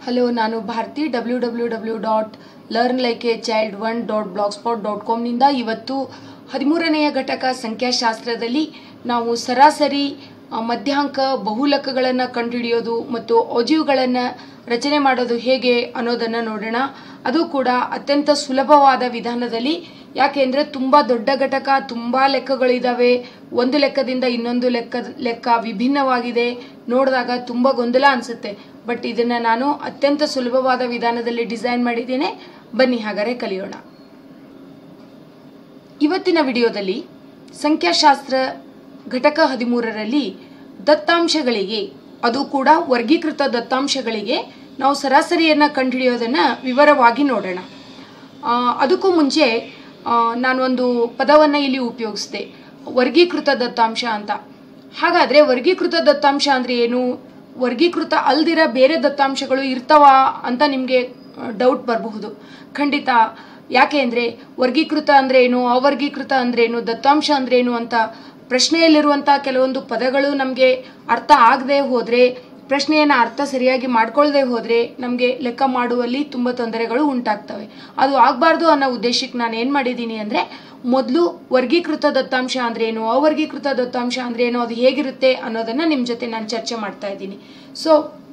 hello ನಾನು Bharathi W W W dot learn like a child one dot blogspot dot ಕಾಮ್ನಿಂದ ಇವತ್ತು ಹದಿಮೂರನೆಯ ಘಟಕ ಸಂಖ್ಯಾಶಾಸ್ತ್ರದಲ್ಲಿ ನಾವು ಸರಾಸರಿ ಆ, ಮಧ್ಯಾಂಕ ಬಹುಲಕಗಳನ್ನು ಕಂಡುಹಿಡಿಯೋದು ಮತ್ತು ಅಜೀವ್ಗಳನ್ನು ರಚನೆ ಮಾಡೋದು ಹೇಗೆ ಅನ್ನೋದನ್ನು ನೋಡೋಣ ಅದು ಕೂಡ ಅತ್ಯಂತ ಸುಲಭವಾದ ವಿಧಾನದಲ್ಲಿ ಯಾಕೆಂದರೆ ತುಂಬ ದೊಡ್ಡ ಘಟಕ ತುಂಬ ಲೆಕ್ಕಗಳಿದ್ದಾವೆ ಒಂದು ಲೆಕ್ಕದಿಂದ ಇನ್ನೊಂದು ಲೆಕ್ಕ ಲೆಕ್ಕ ವಿಭಿನ್ನವಾಗಿದೆ ನೋಡಿದಾಗ ತುಂಬ ಗೊಂದಲ ಅನಿಸುತ್ತೆ ಬಟ್ ಇದನ್ನು ನಾನು ಅತ್ಯಂತ ಸುಲಭವಾದ ವಿಧಾನದಲ್ಲಿ ಡಿಸೈನ್ ಮಾಡಿದ್ದೇನೆ ಬನ್ನಿ ಹಾಗಾದರೆ ಕಲಿಯೋಣ ಇವತ್ತಿನ ವಿಡಿಯೋದಲ್ಲಿ ಸಂಖ್ಯಾಶಾಸ್ತ್ರ ಘಟಕ ಹದಿಮೂರರಲ್ಲಿ ದತ್ತಾಂಶಗಳಿಗೆ ಅದು ಕೂಡ ವರ್ಗೀಕೃತ ದತ್ತಾಂಶಗಳಿಗೆ ನಾವು ಸರಾಸರಿಯನ್ನು ಕಂಡುಹಿಡಿಯೋದನ್ನು ವಿವರವಾಗಿ ನೋಡೋಣ ಆ, ಅದಕ್ಕೂ ಮುಂಚೆ ಆ, ನಾನೊಂದು ಪದವನ್ನು ಇಲ್ಲಿ ಉಪಯೋಗಿಸಿದೆ ವರ್ಗೀಕೃತ ದತ್ತಾಂಶ ಅಂತ ಹಾಗಾದರೆ ವರ್ಗೀಕೃತ ದತ್ತಾಂಶ ಅಂದರೆ ಏನು ವರ್ಗೀಕೃತ ಅಲ್ದಿರ ಬೇರೆ ದತ್ತಾಂಶಗಳು ಇರ್ತಾವ ಅಂತ ನಿಮಗೆ ಡೌಟ್ ಬರಬಹುದು ಖಂಡಿತ ಯಾಕೆ ಅಂದರೆ ವರ್ಗೀಕೃತ ಅಂದ್ರೆ ಏನು ಅವರ್ಗೀಕೃತ ಅಂದ್ರೆ ಏನು ದತ್ತಾಂಶ ಅಂದ್ರೆ ಏನು ಅಂತ ಪ್ರಶ್ನೆಯಲ್ಲಿರುವಂಥ ಕೆಲವೊಂದು ಪದಗಳು ನಮಗೆ ಅರ್ಥ ಆಗದೆ ಹೋದರೆ ಪ್ರಶ್ನೆಯನ್ನು ಅರ್ಥ ಸರಿಯಾಗಿ ಮಾಡ್ಕೊಳ್ಳದೆ ಹೋದರೆ ನಮಗೆ ಲೆಕ್ಕ ಮಾಡುವಲ್ಲಿ ತುಂಬ ತೊಂದರೆಗಳು ಉಂಟಾಗ್ತವೆ ಅದು ಆಗಬಾರ್ದು ಅನ್ನೋ ಉದ್ದೇಶಕ್ಕೆ ನಾನು ಏನು ಮಾಡಿದ್ದೀನಿ ಅಂದರೆ ಮೊದಲು ವರ್ಗೀಕೃತ ದತ್ತಾಂಶ ಅಂದ್ರೆ ಏನು ಅವರ್ಗೀಕೃತ ದತ್ತಾಂಶ ಅಂದ್ರೆ ಏನು ಅದು ಹೇಗಿರುತ್ತೆ ಅನ್ನೋದನ್ನು ನಿಮ್ಮ ಜೊತೆ ನಾನು ಚರ್ಚೆ ಮಾಡ್ತಾ ಇದ್ದೀನಿ ಸೊ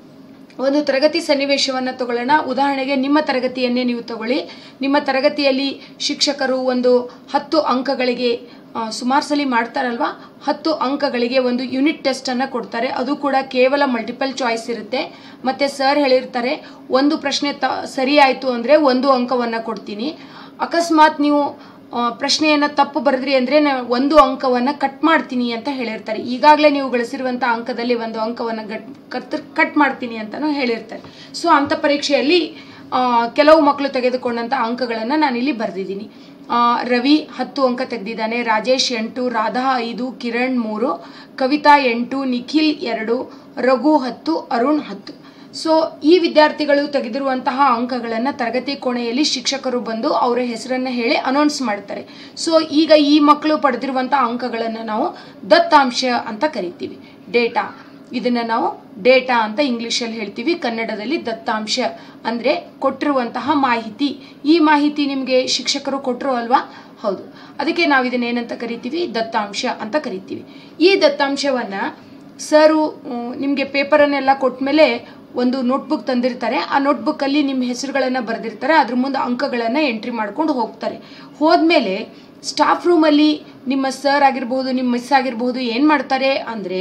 ಒಂದು ತರಗತಿ ಸನ್ನಿವೇಶವನ್ನು ತಗೊಳ್ಳೋಣ ಉದಾಹರಣೆಗೆ ನಿಮ್ಮ ತರಗತಿಯನ್ನೇ ನೀವು ತಗೊಳ್ಳಿ ನಿಮ್ಮ ತರಗತಿಯಲ್ಲಿ ಶಿಕ್ಷಕರು ಒಂದು ಹತ್ತು ಅಂಕಗಳಿಗೆ ಸುಮಾರು ಸಲ ಮಾಡ್ತಾರಲ್ವಾ ಹತ್ತು ಅಂಕಗಳಿಗೆ ಒಂದು ಯೂನಿಟ್ ಟೆಸ್ಟನ್ನು ಕೊಡ್ತಾರೆ ಅದು ಕೂಡ ಕೇವಲ ಮಲ್ಟಿಪಲ್ ಚಾಯ್ಸ್ ಇರುತ್ತೆ ಮತ್ತು ಸರ್ ಹೇಳಿರ್ತಾರೆ ಒಂದು ಪ್ರಶ್ನೆ ತ ಸರಿ ಆಯಿತು ಅಂದರೆ ಒಂದು ಅಂಕವನ್ನು ಕೊಡ್ತೀನಿ ಅಕಸ್ಮಾತ್ ನೀವು ಆ, ಪ್ರಶ್ನೆಯನ್ನು ತಪ್ಪು ಬರೆದ್ರಿ ಅಂದರೆ ನಾನು ಒಂದು ಅಂಕವನ್ನು ಕಟ್ ಮಾಡ್ತೀನಿ ಅಂತ ಹೇಳಿರ್ತಾರೆ ಈಗಾಗಲೇ ನೀವು ಗಳಿಸಿರುವಂಥ ಅಂಕದಲ್ಲಿ ಒಂದು ಅಂಕವನ್ನು ಗಟ್ ಕತ್ ಕಟ್ ಮಾಡ್ತೀನಿ ಅಂತಲೂ ಹೇಳಿರ್ತಾರೆ ಸೊ ಅಂಥ ಪರೀಕ್ಷೆಯಲ್ಲಿ ಆ, ಕೆಲವು ಮಕ್ಕಳು ತೆಗೆದುಕೊಂಡಂಥ ಅಂಕಗಳನ್ನು ನಾನಿಲ್ಲಿ ಬರೆದಿದ್ದೀನಿ ಆ, ರವಿ ಹತ್ತು ಅಂಕ ತೆಗೆದಿದ್ದಾನೆ ರಾಜೇಶ್ ಎಂಟು ರಾಧಾ ಐದು ಕಿರಣ್ ಮೂರು ಕವಿತಾ ಎಂಟು ನಿಖಿಲ್ ಎರಡು ರಘು ಹತ್ತು ಅರುಣ್ ಹತ್ತು ಸೊ ಈ ವಿದ್ಯಾರ್ಥಿಗಳು ತೆಗೆದಿರುವಂತಹ ಅಂಕಗಳನ್ನು ತರಗತಿ ಕೋಣೆಯಲ್ಲಿ ಶಿಕ್ಷಕರು ಬಂದು ಅವರ ಹೆಸರನ್ನು ಹೇಳಿ ಅನೌನ್ಸ್ ಮಾಡ್ತಾರೆ ಸೊ ಈಗ ಈ ಮಕ್ಕಳು ಪಡೆದಿರುವಂಥ ಅಂಕಗಳನ್ನು ನಾವು ದತ್ತಾಂಶ ಅಂತ ಕರಿತೀವಿ ಡೇಟಾ ಇದನ್ನು ನಾವು ಡೇಟಾ ಅಂತ ಇಂಗ್ಲೀಷಲ್ಲಿ ಹೇಳ್ತೀವಿ ಕನ್ನಡದಲ್ಲಿ ದತ್ತಾಂಶ ಅಂದರೆ ಕೊಟ್ಟಿರುವಂತಹ ಮಾಹಿತಿ ಈ ಮಾಹಿತಿ ನಿಮಗೆ ಶಿಕ್ಷಕರು ಕೊಟ್ಟರು ಅಲ್ವಾ ಹೌದು ಅದಕ್ಕೆ ನಾವು ಇದನ್ನ ಏನಂತ ಕರಿತೀವಿ ದತ್ತಾಂಶ ಅಂತ ಕರಿತೀವಿ ಈ ದತ್ತಾಂಶವನ್ನು ಸರು ನಿಮಗೆ ಪೇಪರನ್ನೆಲ್ಲ ಕೊಟ್ಮೇಲೆ ಒಂದು ನೋಟ್ಬುಕ್ ತಂದಿರ್ತಾರೆ ಆ ನೋಟ್ಬುಕ್ಕಲ್ಲಿ ನಿಮ್ಮ ಹೆಸರುಗಳನ್ನು ಬರೆದಿರ್ತಾರೆ ಅದ್ರ ಮುಂದೆ ಅಂಕಗಳನ್ನು ಎಂಟ್ರಿ ಮಾಡ್ಕೊಂಡು ಹೋಗ್ತಾರೆ ಹೋದ್ಮೇಲೆ ಸ್ಟಾಫ್ ರೂಮಲ್ಲಿ ನಿಮ್ಮ ಸರ್ ಆಗಿರ್ಬೋದು ನಿಮ್ಮ ಮಿಸ್ ಆಗಿರ್ಬೋದು ಏನು ಮಾಡ್ತಾರೆ ಅಂದರೆ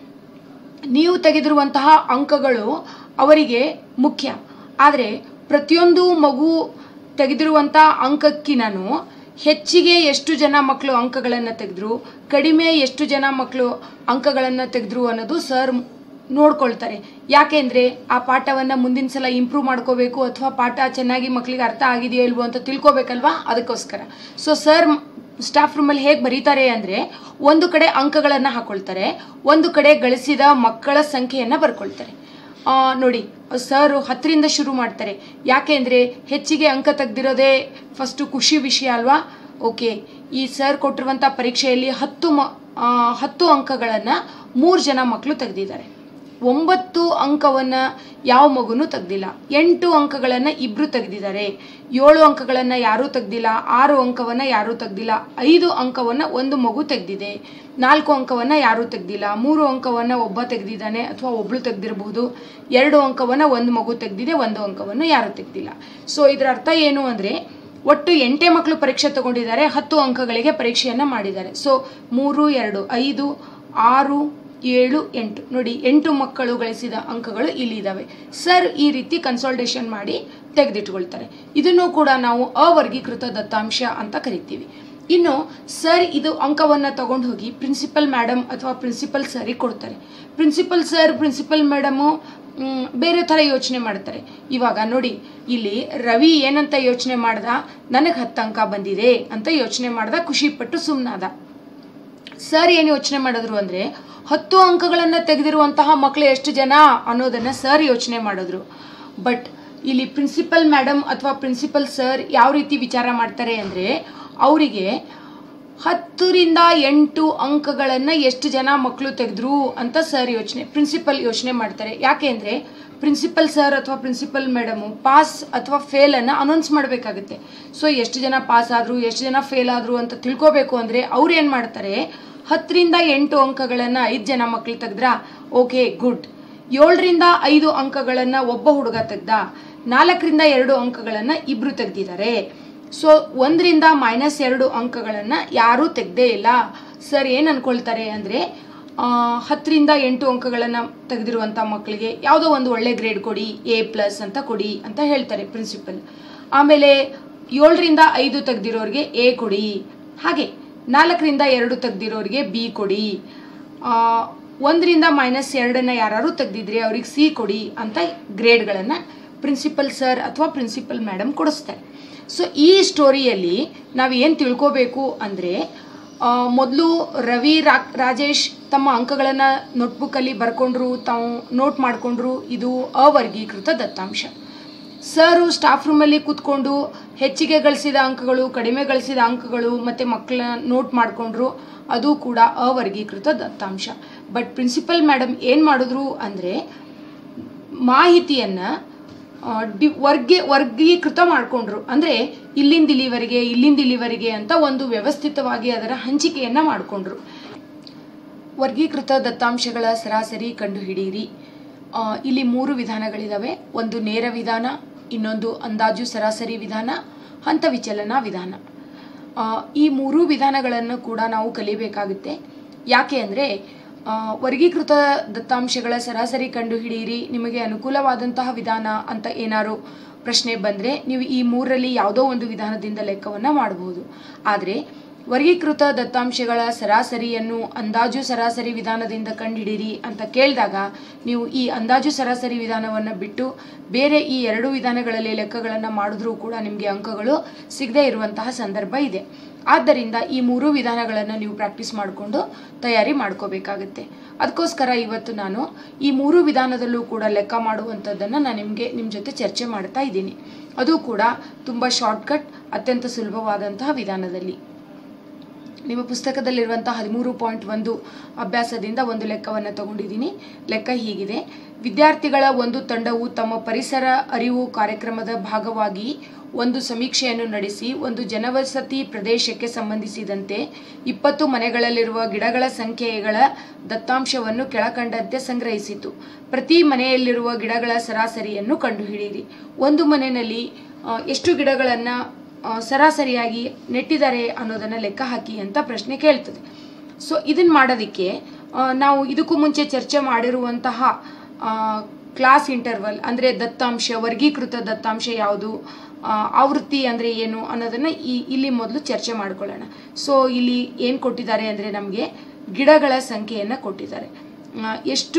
ನೀವು ತೆಗೆದಿರುವಂತಹ ಅಂಕಗಳು ಅವರಿಗೆ ಮುಖ್ಯ ಆದರೆ ಪ್ರತಿಯೊಂದು ಮಗು ತೆಗೆದಿರುವಂಥ ಅಂಕಕ್ಕಿನೂ ಹೆಚ್ಚಿಗೆ ಎಷ್ಟು ಜನ ಮಕ್ಕಳು ಅಂಕಗಳನ್ನು ತೆಗೆದ್ರು ಕಡಿಮೆ ಎಷ್ಟು ಜನ ಮಕ್ಕಳು ಅಂಕಗಳನ್ನು ತೆಗೆದ್ರು ಅನ್ನೋದು ಸರ್ ನೋಡ್ಕೊಳ್ತಾರೆ ಯಾಕೆಂದರೆ ಆ ಪಾಠವನ್ನು ಮುಂದಿನ ಸಲ ಇಂಪ್ರೂವ್ ಮಾಡ್ಕೋಬೇಕು ಅಥವಾ ಪಾಠ ಚೆನ್ನಾಗಿ ಮಕ್ಕಳಿಗೆ ಅರ್ಥ ಆಗಿದೆಯೋ ಇಲ್ವೋ ಅಂತ ತಿಳ್ಕೊಬೇಕಲ್ವಾ ಅದಕ್ಕೋಸ್ಕರ ಸೊ ಸರ್ ಸ್ಟಾಫ್ ರೂಮಲ್ಲಿ ಹೇಗೆ ಬರೀತಾರೆ ಅಂದರೆ ಒಂದು ಕಡೆ ಅಂಕಗಳನ್ನು ಹಾಕೊಳ್ತಾರೆ ಒಂದು ಕಡೆ ಗಳಿಸಿದ ಮಕ್ಕಳ ಸಂಖ್ಯೆಯನ್ನು ಬರ್ಕೊಳ್ತಾರೆ ಆ, ನೋಡಿ ಸರ್ ಹತ್ತರಿಂದ ಶುರು ಮಾಡ್ತಾರೆ ಯಾಕೆ ಅಂದರೆ ಹೆಚ್ಚಿಗೆ ಅಂಕ ತೆಗ್ದಿರೋದೇ ಫಸ್ಟು ಖುಷಿ ವಿಷಯ ಅಲ್ವಾ ಓಕೆ ಈ ಸರ್ ಕೊಟ್ಟಿರುವಂಥ ಪರೀಕ್ಷೆಯಲ್ಲಿ ಹತ್ತು ಮ ಆ, ಹತ್ತು ಅಂಕಗಳನ್ನು ಮೂರು ಜನ ಮಕ್ಕಳು ತೆಗೆದಿದ್ದಾರೆ ಒಂಬತ್ತು ಅಂಕವನ್ನು ಯಾವ ಮಗುನೂ ತೆಗ್ದಿಲ್ಲ ಎಂಟು ಅಂಕಗಳನ್ನು ಇಬ್ಬರು ತೆಗೆದಿದ್ದಾರೆ ಏಳು ಅಂಕಗಳನ್ನು ಯಾರೂ ತೆಗ್ದಿಲ್ಲ ಆರು ಅಂಕವನ್ನು ಯಾರೂ ತೆಗ್ದಿಲ್ಲ ಐದು ಅಂಕವನ್ನು ಒಂದು ಮಗು ತೆಗೆದಿದೆ ನಾಲ್ಕು ಅಂಕವನ್ನು ಯಾರೂ ತೆಗ್ದಿಲ್ಲ ಮೂರು ಅಂಕವನ್ನು ಒಬ್ಬ ತೆಗೆದಿದ್ದಾನೆ ಅಥವಾ ಒಬ್ಳು ತೆಗೆದಿರಬಹುದು ಎರಡು ಅಂಕವನ್ನು ಒಂದು ಮಗು ತೆಗೆದಿದೆ ಒಂದು ಅಂಕವನ್ನು ಯಾರೂ ತೆಗ್ದಿಲ್ಲ ಸೊ ಇದರ ಅರ್ಥ ಏನು ಅಂದರೆ ಒಟ್ಟು ಎಂಟೇ ಮಕ್ಕಳು ಪರೀಕ್ಷೆ ತಗೊಂಡಿದ್ದಾರೆ ಹತ್ತು ಅಂಕಗಳಿಗೆ ಪರೀಕ್ಷೆಯನ್ನು ಮಾಡಿದ್ದಾರೆ ಸೊ ಮೂರು ಎರಡು ಐದು ಆರು ಏಳು ಎಂಟು ನೋಡಿ ಎಂಟು ಮಕ್ಕಳು ಗಳಿಸಿದ ಅಂಕಗಳು ಇಲ್ಲಿ ಇದ್ದಾವೆ ಸರ್ ಈ ರೀತಿ ಕನ್ಸಲ್ಟೇಷನ್ ಮಾಡಿ ತೆಗೆದಿಟ್ಕೊಳ್ತಾರೆ ಇದನ್ನು ಕೂಡ ನಾವು ಅವರ್ಗೀಕೃತ ದತ್ತಾಂಶ ಅಂತ ಕರಿತೀವಿ ಇನ್ನು ಸರ್ ಇದು ಅಂಕವನ್ನು ತಗೊಂಡು ಹೋಗಿ ಪ್ರಿನ್ಸಿಪಲ್ ಮೇಡಮ್ ಅಥವಾ ಪ್ರಿನ್ಸಿಪಲ್ ಸರಿಗೆ ಕೊಡ್ತಾರೆ ಪ್ರಿನ್ಸಿಪಲ್ ಸರ್ ಪ್ರಿನ್ಸಿಪಲ್ ಮೇಡಮು ಮ್, ಬೇರೆ ಥರ ಯೋಚನೆ ಮಾಡ್ತಾರೆ ಇವಾಗ ನೋಡಿ ಇಲ್ಲಿ ರವಿ ಏನಂತ ಯೋಚನೆ ಮಾಡ್ದ ನನಗೆ ಹತ್ತು ಅಂಕ ಬಂದಿದೆ ಅಂತ ಯೋಚನೆ ಮಾಡ್ದ ಖುಷಿಪಟ್ಟು ಸುಮ್ಮನಾದ ಸರ್ ಏನು ಯೋಚನೆ ಮಾಡಿದ್ರು ಅಂದರೆ ಹತ್ತು ಅಂಕಗಳನ್ನು ತೆಗೆದಿರುವಂತಹ ಮಕ್ಕಳು ಎಷ್ಟು ಜನ ಅನ್ನೋದನ್ನು ಸರ್ ಯೋಚನೆ ಮಾಡಿದ್ರು ಬಟ್ ಇಲ್ಲಿ ಪ್ರಿನ್ಸಿಪಲ್ ಮೇಡಮ್ ಅಥವಾ ಪ್ರಿನ್ಸಿಪಲ್ ಸರ್ ಯಾವ ರೀತಿ ವಿಚಾರ ಮಾಡ್ತಾರೆ ಅಂದರೆ ಅವರಿಗೆ ಹತ್ತರಿಂದ ಎಂಟು ಅಂಕಗಳನ್ನು ಎಷ್ಟು ಜನ ಮಕ್ಕಳು ತೆಗೆದ್ರು ಅಂತ ಸರ್ ಯೋಚನೆ ಪ್ರಿನ್ಸಿಪಲ್ ಯೋಚನೆ ಮಾಡ್ತಾರೆ ಯಾಕೆ ಅಂದರೆ ಪ್ರಿನ್ಸಿಪಲ್ ಸರ್ ಅಥವಾ ಪ್ರಿನ್ಸಿಪಲ್ ಮೇಡಮು ಪಾಸ್ ಅಥವಾ ಫೇಲನ್ನು ಅನೌನ್ಸ್ ಮಾಡಬೇಕಾಗುತ್ತೆ ಸೊ ಎಷ್ಟು ಜನ ಪಾಸ್ ಆದರು ಎಷ್ಟು ಜನ ಫೇಲ್ ಆದರು ಅಂತ ತಿಳ್ಕೊಬೇಕು ಅಂದರೆ ಅವ್ರು ಏನು ಮಾಡ್ತಾರೆ ಹತ್ತರಿಂದ ಎಂಟು ಅಂಕಗಳನ್ನು ಐದು ಜನ ಮಕ್ಕಳು ತೆಗೆದ್ರಾ ಓಕೆ ಗುಡ್ ಏಳರಿಂದ ಐದು ಅಂಕಗಳನ್ನು ಒಬ್ಬ ಹುಡುಗ ತೆಗ್ದ ನಾಲ್ಕರಿಂದ ಎರಡು ಅಂಕಗಳನ್ನು ಇಬ್ಬರು ತೆಗ್ದಿದ್ದಾರೆ ಸೊ ಒಂದರಿಂದ ಮೈನಸ್ ಎರಡು ಅಂಕಗಳನ್ನು ಯಾರೂ ತೆಗ್ದೇ ಇಲ್ಲ ಸರ್ ಏನು ಅನ್ಕೊಳ್ತಾರೆ ಅಂದರೆ ಹತ್ತರಿಂದ ಎಂಟು ಅಂಕಗಳನ್ನು ತೆಗೆದಿರುವಂಥ ಮಕ್ಕಳಿಗೆ ಯಾವುದೋ ಒಂದು ಒಳ್ಳೆ ಗ್ರೇಡ್ ಕೊಡಿ ಎ ಪ್ಲಸ್ ಅಂತ ಕೊಡಿ ಅಂತ ಹೇಳ್ತಾರೆ ಪ್ರಿನ್ಸಿಪಲ್ ಆಮೇಲೆ ಏಳರಿಂದ ಐದು ತೆಗ್ದಿರೋರಿಗೆ ಎ ಕೊಡಿ ಹಾಗೆ ನಾಲ್ಕರಿಂದ ಎರಡು ತೆಗ್ದಿರೋರಿಗೆ ಬಿ ಕೊಡಿ ಆ, ಒಂದರಿಂದ ಮೈನಸ್ ಎರಡನ್ನ ಯಾರು ತೆಗ್ದಿದ್ರೆ ಅವ್ರಿಗೆ ಸಿ ಕೊಡಿ ಅಂತ ಗ್ರೇಡ್ಗಳನ್ನು ಪ್ರಿನ್ಸಿಪಲ್ ಸರ್ ಅಥವಾ ಪ್ರಿನ್ಸಿಪಲ್ ಮೇಡಮ್ ಕೊಡಿಸ್ತಾರೆ ಸೊ ಈ ಸ್ಟೋರಿಯಲ್ಲಿ ನಾವು ಏನು ತಿಳ್ಕೋಬೇಕು ಅಂದರೆ ಮೊದಲು ರವಿ ರಾ ರಾಜೇಶ್ ತಮ್ಮ ಅಂಕಗಳನ್ನು ನೋಟ್ಬುಕ್ಕಲ್ಲಿ ಬರ್ಕೊಂಡ್ರು ತಾವು ನೋಟ್ ಮಾಡಿಕೊಂಡ್ರು ಇದು ಅವರ್ಗೀಕೃತ ದತ್ತಾಂಶ ಸರು ಸ್ಟಾಫ್ ರೂಮಲ್ಲಿ ಕೂತ್ಕೊಂಡು ಹೆಚ್ಚಿಗೆ ಗಳಿಸಿದ ಅಂಕಗಳು ಕಡಿಮೆ ಗಳಿಸಿದ ಅಂಕಗಳು ಮತ್ತು ಮಕ್ಕಳ ನೋಟ್ ಮಾಡಿಕೊಂಡ್ರು ಅದು ಕೂಡ ಅವರ್ಗೀಕೃತ ದತ್ತಾಂಶ ಬಟ್ ಪ್ರಿನ್ಸಿಪಲ್ ಮೇಡಮ್ ಏನು ಮಾಡಿದ್ರು ಅಂದರೆ ಮಾಹಿತಿಯನ್ನು ಡಿ ವರ್ಗೆ ವರ್ಗೀಕೃತ ಮಾಡಿಕೊಂಡ್ರು ಅಂದರೆ ಇಲ್ಲಿಂದ ಇಲ್ಲಿವರೆಗೆ ಇಲ್ಲಿಂದ ಇಲ್ಲಿವರೆಗೆ ಅಂತ ಒಂದು ವ್ಯವಸ್ಥಿತವಾಗಿ ಅದರ ಹಂಚಿಕೆಯನ್ನು ಮಾಡಿಕೊಂಡ್ರು ವರ್ಗೀಕೃತ ದತ್ತಾಂಶಗಳ ಸರಾಸರಿ ಕಂಡುಹಿಡಿಯಿರಿ ಆ, ಇಲ್ಲಿ ಮೂರು ವಿಧಾನಗಳಿದಾವೆ ಒಂದು ನೇರ ವಿಧಾನ ಇನ್ನೊಂದು ಅಂದಾಜು ಸರಾಸರಿ ವಿಧಾನ ಹಂತ ವಿಚಲನ ವಿಧಾನ ಆ, ಈ ಮೂರೂ ವಿಧಾನಗಳನ್ನು ಕೂಡ ನಾವು ಕಲಿಬೇಕಾಗುತ್ತೆ ಯಾಕೆ ಅಂದರೆ ವರ್ಗೀಕೃತ ದತ್ತಾಂಶಗಳ ಸರಾಸರಿ ಕಂಡುಹಿಡಿಯಿರಿ ನಿಮಗೆ ಅನುಕೂಲವಾದಂತಹ ವಿಧಾನ ಅಂತ ಏನಾರು ಪ್ರಶ್ನೆ ಬಂದರೆ ನೀವು ಈ ಮೂರರಲ್ಲಿ ಯಾವುದೋ ಒಂದು ವಿಧಾನದಿಂದ ಲೆಕ್ಕವನ್ನು ಮಾಡಬಹುದು ಆದರೆ ವರ್ಗೀಕೃತ ದತ್ತಾಂಶಗಳ ಸರಾಸರಿಯನ್ನು ಅಂದಾಜು ಸರಾಸರಿ ವಿಧಾನದಿಂದ ಕಂಡುಹಿಡಿಯಿರಿ ಅಂತ ಕೇಳಿದಾಗ ನೀವು ಈ ಅಂದಾಜು ಸರಾಸರಿ ವಿಧಾನವನ್ನು ಬಿಟ್ಟು ಬೇರೆ ಈ ಎರಡು ವಿಧಾನಗಳಲ್ಲಿ ಲೆಕ್ಕಗಳನ್ನು ಮಾಡಿದ್ರೂ ಕೂಡ ನಿಮಗೆ ಅಂಕಗಳು ಸಿಗದೇ ಇರುವಂತಹ ಸಂದರ್ಭ ಇದೆ ಆದ್ದರಿಂದ ಈ ಮೂರು ವಿಧಾನಗಳನ್ನು ನೀವು ಪ್ರಾಕ್ಟೀಸ್ ಮಾಡಿಕೊಂಡು ತಯಾರಿ ಮಾಡ್ಕೋಬೇಕಾಗುತ್ತೆ ಅದಕ್ಕೋಸ್ಕರ ಇವತ್ತು ನಾನು ಈ ಮೂರು ವಿಧಾನದಲ್ಲೂ ಕೂಡ ಲೆಕ್ಕ ಮಾಡುವಂಥದ್ದನ್ನು ನಾನು ನಿಮಗೆ ನಿಮ್ಮ ಜೊತೆ ಚರ್ಚೆ ಮಾಡ್ತಾ ಇದ್ದೀನಿ ಅದು ಕೂಡ ತುಂಬ ಶಾರ್ಟ್ಕಟ್ ಅತ್ಯಂತ ಸುಲಭವಾದಂತಹ ವಿಧಾನದಲ್ಲಿ ನಿಮ್ಮ ಪುಸ್ತಕದಲ್ಲಿರುವಂಥ ಹದಿಮೂರು ಪಾಯಿಂಟ್ ಒಂದು ಅಭ್ಯಾಸದಿಂದ ಒಂದು ಲೆಕ್ಕವನ್ನು ತಗೊಂಡಿದ್ದೀನಿ ಲೆಕ್ಕ ಹೀಗಿದೆ ವಿದ್ಯಾರ್ಥಿಗಳ ಒಂದು ತಂಡವು ತಮ್ಮ ಪರಿಸರ ಅರಿವು ಕಾರ್ಯಕ್ರಮದ ಭಾಗವಾಗಿ ಒಂದು ಸಮೀಕ್ಷೆಯನ್ನು ನಡೆಸಿ ಒಂದು ಜನವಸತಿ ಪ್ರದೇಶಕ್ಕೆ ಸಂಬಂಧಿಸಿದಂತೆ ಇಪ್ಪತ್ತು ಮನೆಗಳಲ್ಲಿರುವ ಗಿಡಗಳ ಸಂಖ್ಯೆಗಳ ದತ್ತಾಂಶವನ್ನು ಕೆಳಕಂಡಂತೆ ಸಂಗ್ರಹಿಸಿತು ಪ್ರತಿ ಮನೆಯಲ್ಲಿರುವ ಗಿಡಗಳ ಸರಾಸರಿಯನ್ನು ಕಂಡುಹಿಡಿಯಿರಿ ಒಂದು ಮನೆಯಲ್ಲಿ ಆ, ಎಷ್ಟು ಗಿಡಗಳನ್ನು ಆ, ಸರಾಸರಿಯಾಗಿ ನೆಟ್ಟಿದ್ದಾರೆ ಅನ್ನೋದನ್ನು ಲೆಕ್ಕ ಹಾಕಿ ಅಂತ ಪ್ರಶ್ನೆ ಕೇಳ್ತದೆ ಸೊ ಇದನ್ನು ಮಾಡೋದಕ್ಕೆ ಆ, ನಾವು ಇದಕ್ಕೂ ಮುಂಚೆ ಚರ್ಚೆ ಮಾಡಿರುವಂತಹ ಕ್ಲಾಸ್ ಇಂಟರ್ವಲ್ ಅಂದರೆ ದತ್ತಾಂಶ ವರ್ಗೀಕೃತ ದತ್ತಾಂಶ ಯಾವುದು ಆ, ಆವೃತ್ತಿ ಅಂದರೆ ಏನು ಅನ್ನೋದನ್ನು ಈ ಇಲ್ಲಿ ಮೊದಲು ಚರ್ಚೆ ಮಾಡ್ಕೊಳ್ಳೋಣ ಸೊ ಇಲ್ಲಿ ಏನು ಕೊಟ್ಟಿದ್ದಾರೆ ಅಂದರೆ ನಮಗೆ ಗಿಡಗಳ ಸಂಖ್ಯೆಯನ್ನು ಕೊಟ್ಟಿದ್ದಾರೆ ಆ, ಎಷ್ಟು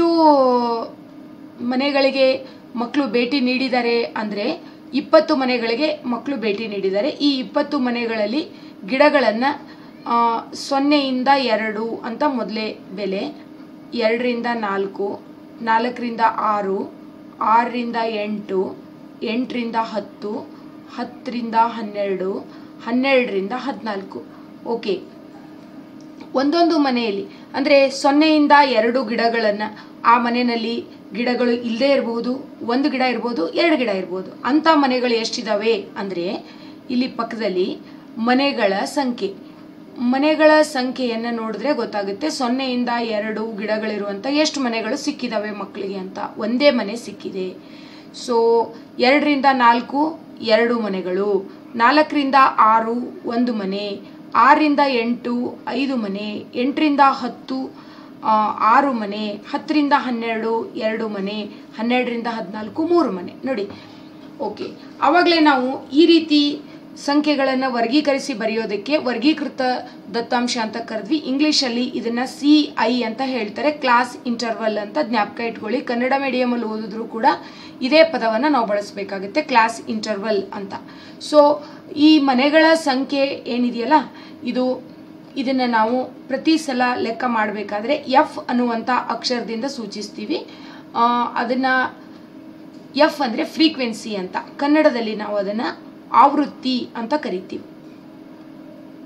ಮನೆಗಳಿಗೆ ಮಕ್ಕಳು ಭೇಟಿ ನೀಡಿದ್ದಾರೆ ಅಂದರೆ ಇಪ್ಪತ್ತು ಮನೆಗಳಿಗೆ ಮಕ್ಕಳು ಭೇಟಿ ನೀಡಿದ್ದಾರೆ ಈ ಇಪ್ಪತ್ತು ಮನೆಗಳಲ್ಲಿ ಗಿಡಗಳನ್ನು ಸೊನ್ನೆಯಿಂದ ಎರಡು ಅಂತ ಮೊದಲೇ ಬೆಲೆ ಎರಡರಿಂದ ನಾಲ್ಕು ನಾಲ್ಕರಿಂದ ಆರು ಆರರಿಂದ ಎಂಟು ಎಂಟರಿಂದ ಹತ್ತು ಹತ್ತರಿಂದ ಹನ್ನೆರಡು ಹನ್ನೆರಡರಿಂದ ಹದಿನಾಲ್ಕು ಓಕೆ ಒಂದೊಂದು ಮನೆಯಲ್ಲಿ ಅಂದರೆ ಸೊನ್ನೆಯಿಂದ ಎರಡು ಗಿಡಗಳನ್ನು ಆ ಮನೆಯಲ್ಲಿ ಗಿಡಗಳು ಇಲ್ಲದೇ ಇರಬಹುದು ಒಂದು ಗಿಡ ಇರ್ಬೋದು ಎರಡು ಗಿಡ ಇರ್ಬೋದು ಅಂಥ ಮನೆಗಳು ಎಷ್ಟಿದಾವೆ ಅಂದರೆ ಇಲ್ಲಿ ಪಕ್ಕದಲ್ಲಿ ಮನೆಗಳ ಸಂಖ್ಯೆ ಮನೆಗಳ ಸಂಖ್ಯೆಯನ್ನು ನೋಡಿದ್ರೆ ಗೊತ್ತಾಗುತ್ತೆ ಸೊನ್ನೆಯಿಂದ ಎರಡು ಗಿಡಗಳಿರುವಂಥ ಎಷ್ಟು ಮನೆಗಳು ಸಿಕ್ಕಿದಾವೆ ಮಕ್ಕಳಿಗೆ ಅಂತ ಒಂದೇ ಮನೆ ಸಿಕ್ಕಿದೆ ಸೊ ಎರಡರಿಂದ ನಾಲ್ಕು ಎರಡು ಮನೆಗಳು ನಾಲ್ಕರಿಂದ ಆರು ಒಂದು ಮನೆ ಆರರಿಂದ ಎಂಟು ಐದು ಮನೆ ಎಂಟರಿಂದ ಹತ್ತು ಆ, ಆರು ಮನೆ ಹತ್ತರಿಂದ ಹನ್ನೆರಡು ಎರಡು ಮನೆ ಹನ್ನೆರಡರಿಂದ ಹದಿನಾಲ್ಕು ಮೂರು ಮನೆ ನೋಡಿ ಓಕೆ ಆವಾಗಲೇ ನಾವು ಈ ರೀತಿ ಸಂಖ್ಯೆಗಳನ್ನು ವರ್ಗೀಕರಿಸಿ ಬರೆಯೋದಕ್ಕೆ ವರ್ಗೀಕೃತ ದತ್ತಾಂಶ ಅಂತ ಕರೆದ್ವಿ ಇಂಗ್ಲೀಷಲ್ಲಿ ಇದನ್ನು ಸಿ ಐ ಅಂತ ಹೇಳ್ತಾರೆ ಕ್ಲಾಸ್ ಇಂಟರ್ವಲ್ ಅಂತ ಜ್ಞಾಪಕ ಇಟ್ಕೊಳ್ಳಿ ಕನ್ನಡ ಮೀಡಿಯಮಲ್ಲಿ ಓದಿದ್ರು ಕೂಡ ಇದೇ ಪದವನ್ನು ನಾವು ಬಳಸಬೇಕಾಗುತ್ತೆ ಕ್ಲಾಸ್ ಇಂಟರ್ವಲ್ ಅಂತ ಸೊ ಈ ಮನೆಗಳ ಸಂಖ್ಯೆ ಏನಿದೆಯಲ್ಲ ಇದು ಇದನ್ನು ನಾವು ಪ್ರತಿ ಸಲ ಲೆಕ್ಕ ಮಾಡಬೇಕಾದ್ರೆ ಎಫ್ ಅನ್ನುವಂಥ ಅಕ್ಷರದಿಂದ ಸೂಚಿಸ್ತೀವಿ ಅದನ್ನು ಎಫ್ ಅಂದರೆ ಫ್ರೀಕ್ವೆನ್ಸಿ ಅಂತ ಕನ್ನಡದಲ್ಲಿ ನಾವು ಅದನ್ನು ಆವೃತ್ತಿ ಅಂತ ಕರಿತೀವಿ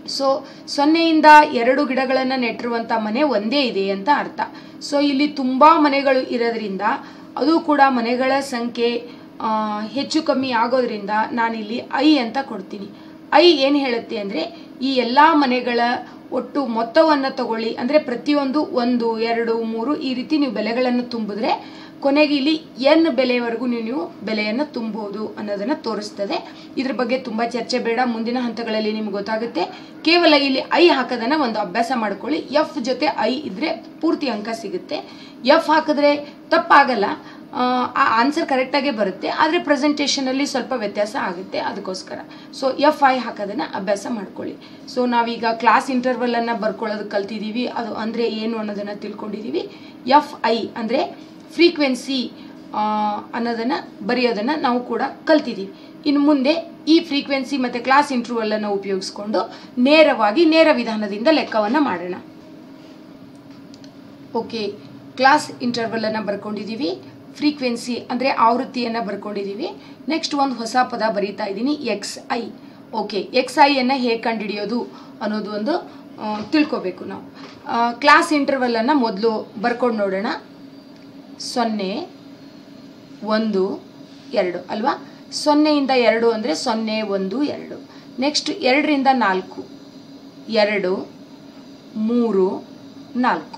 ಸೊ ಸೊನ್ನೆಯಿಂದ ಎರಡು ಗಿಡಗಳನ್ನು ನೆಟ್ಟಿರುವಂಥ ಮನೆ ಒಂದೇ ಇದೆ ಅಂತ ಅರ್ಥ ಸೊ ಇಲ್ಲಿ ತುಂಬ ಮನೆಗಳು ಇರೋದ್ರಿಂದ ಅದು ಕೂಡ ಮನೆಗಳ ಸಂಖ್ಯೆ ಆ, ಹೆಚ್ಚು ಕಮ್ಮಿ ಆಗೋದ್ರಿಂದ ನಾನಿಲ್ಲಿ ಐ ಅಂತ ಕೊಡ್ತೀನಿ ಐ ಏನು ಹೇಳುತ್ತೆ ಅಂದರೆ ಈ ಎಲ್ಲ ಮನೆಗಳ ಒಟ್ಟು ಮೊತ್ತವನ್ನು ತಗೊಳ್ಳಿ ಅಂದರೆ ಪ್ರತಿಯೊಂದು ಒಂದು ಎರಡು ಮೂರು ಈ ರೀತಿ ನೀವು ಬೆಲೆಗಳನ್ನು ತುಂಬಿದ್ರೆ ಕೊನೆಗೆ ಇಲ್ಲಿ ಎನ್ ಬೆಲೆವರೆಗೂ ನೀವು ನೀವು ಬೆಲೆಯನ್ನು ತುಂಬೋದು ಅನ್ನೋದನ್ನು ತೋರಿಸ್ತದೆ ಇದ್ರ ಬಗ್ಗೆ ತುಂಬ ಚರ್ಚೆ ಬೇಡ ಮುಂದಿನ ಹಂತಗಳಲ್ಲಿ ನಿಮ್ಗೆ ಗೊತ್ತಾಗುತ್ತೆ ಕೇವಲ ಇಲ್ಲಿ ಐ ಹಾಕೋದನ್ನು ಒಂದು ಅಭ್ಯಾಸ ಮಾಡ್ಕೊಳ್ಳಿ ಎಫ್ ಜೊತೆ ಐ ಇದ್ರೆ ಪೂರ್ತಿ ಅಂಕ ಸಿಗುತ್ತೆ ಎಫ್ ಹಾಕಿದ್ರೆ ತಪ್ಪಾಗಲ್ಲ ಆ, ಆ ಆನ್ಸರ್ ಕರೆಕ್ಟಾಗೇ ಬರುತ್ತೆ ಆದರೆ ಪ್ರೆಸೆಂಟೇಷನಲ್ಲಿ ಸ್ವಲ್ಪ ವ್ಯತ್ಯಾಸ ಆಗುತ್ತೆ ಅದಕ್ಕೋಸ್ಕರ ಸೊ ಎಫ್ ಐ ಹಾಕೋದನ್ನು ಅಭ್ಯಾಸ ಮಾಡ್ಕೊಳ್ಳಿ ಸೊ ನಾವೀಗ ಕ್ಲಾಸ್ ಇಂಟರ್ವಲನ್ನು ಬರ್ಕೊಳ್ಳೋದು ಕಲ್ತಿದ್ದೀವಿ ಅದು ಅಂದರೆ ಏನು ಅನ್ನೋದನ್ನು ತಿಳ್ಕೊಂಡಿದ್ದೀವಿ ಎಫ್ ಐ ಅಂದರೆ ಫ್ರೀಕ್ವೆನ್ಸಿ ಅನ್ನೋದನ್ನು ಬರೆಯೋದನ್ನು ನಾವು ಕೂಡ ಕಲ್ತಿದ್ದೀವಿ ಇನ್ನು ಮುಂದೆ ಈ ಫ್ರೀಕ್ವೆನ್ಸಿ ಮತ್ತು ಕ್ಲಾಸ್ ಇಂಟರ್ವಲನ್ನು ಉಪಯೋಗಿಸ್ಕೊಂಡು ನೇರವಾಗಿ ನೇರ ವಿಧಾನದಿಂದ ಲೆಕ್ಕವನ್ನು ಮಾಡೋಣ ಓಕೆ ಕ್ಲಾಸ್ ಇಂಟರ್ವಲನ್ನು ಬರ್ಕೊಂಡಿದ್ದೀವಿ ಫ್ರೀಕ್ವೆನ್ಸಿ ಅಂದರೆ ಆವೃತ್ತಿಯನ್ನು ಬರ್ಕೊಂಡಿದ್ದೀವಿ ನೆಕ್ಸ್ಟ್ ಒಂದು ಹೊಸ ಪದ ಬರೀತಾ ಇದ್ದೀನಿ ಎಕ್ಸ್ ಐ ಓಕೆ ಎಕ್ಸ್ ಐಯನ್ನು ಹೇಗೆ ಕಂಡುಹಿಡಿಯೋದು ಅನ್ನೋದು ಒಂದು ಆ, ತಿಳ್ಕೊಬೇಕು ನಾವು ಕ್ಲಾಸ್ ಇಂಟರ್ವಲನ್ನು ಮೊದಲು ಬರ್ಕೊಂಡು ನೋಡೋಣ ಸೊನ್ನೆ ಒಂದು ಎರಡು ಅಲ್ವಾ ಸೊನ್ನೆಯಿಂದ ಎರಡು ಅಂದರೆ ಸೊನ್ನೆ ಒಂದು ಎರಡು ನೆಕ್ಸ್ಟ್ ಎರಡರಿಂದ ನಾಲ್ಕು ಎರಡು ಮೂರು ನಾಲ್ಕು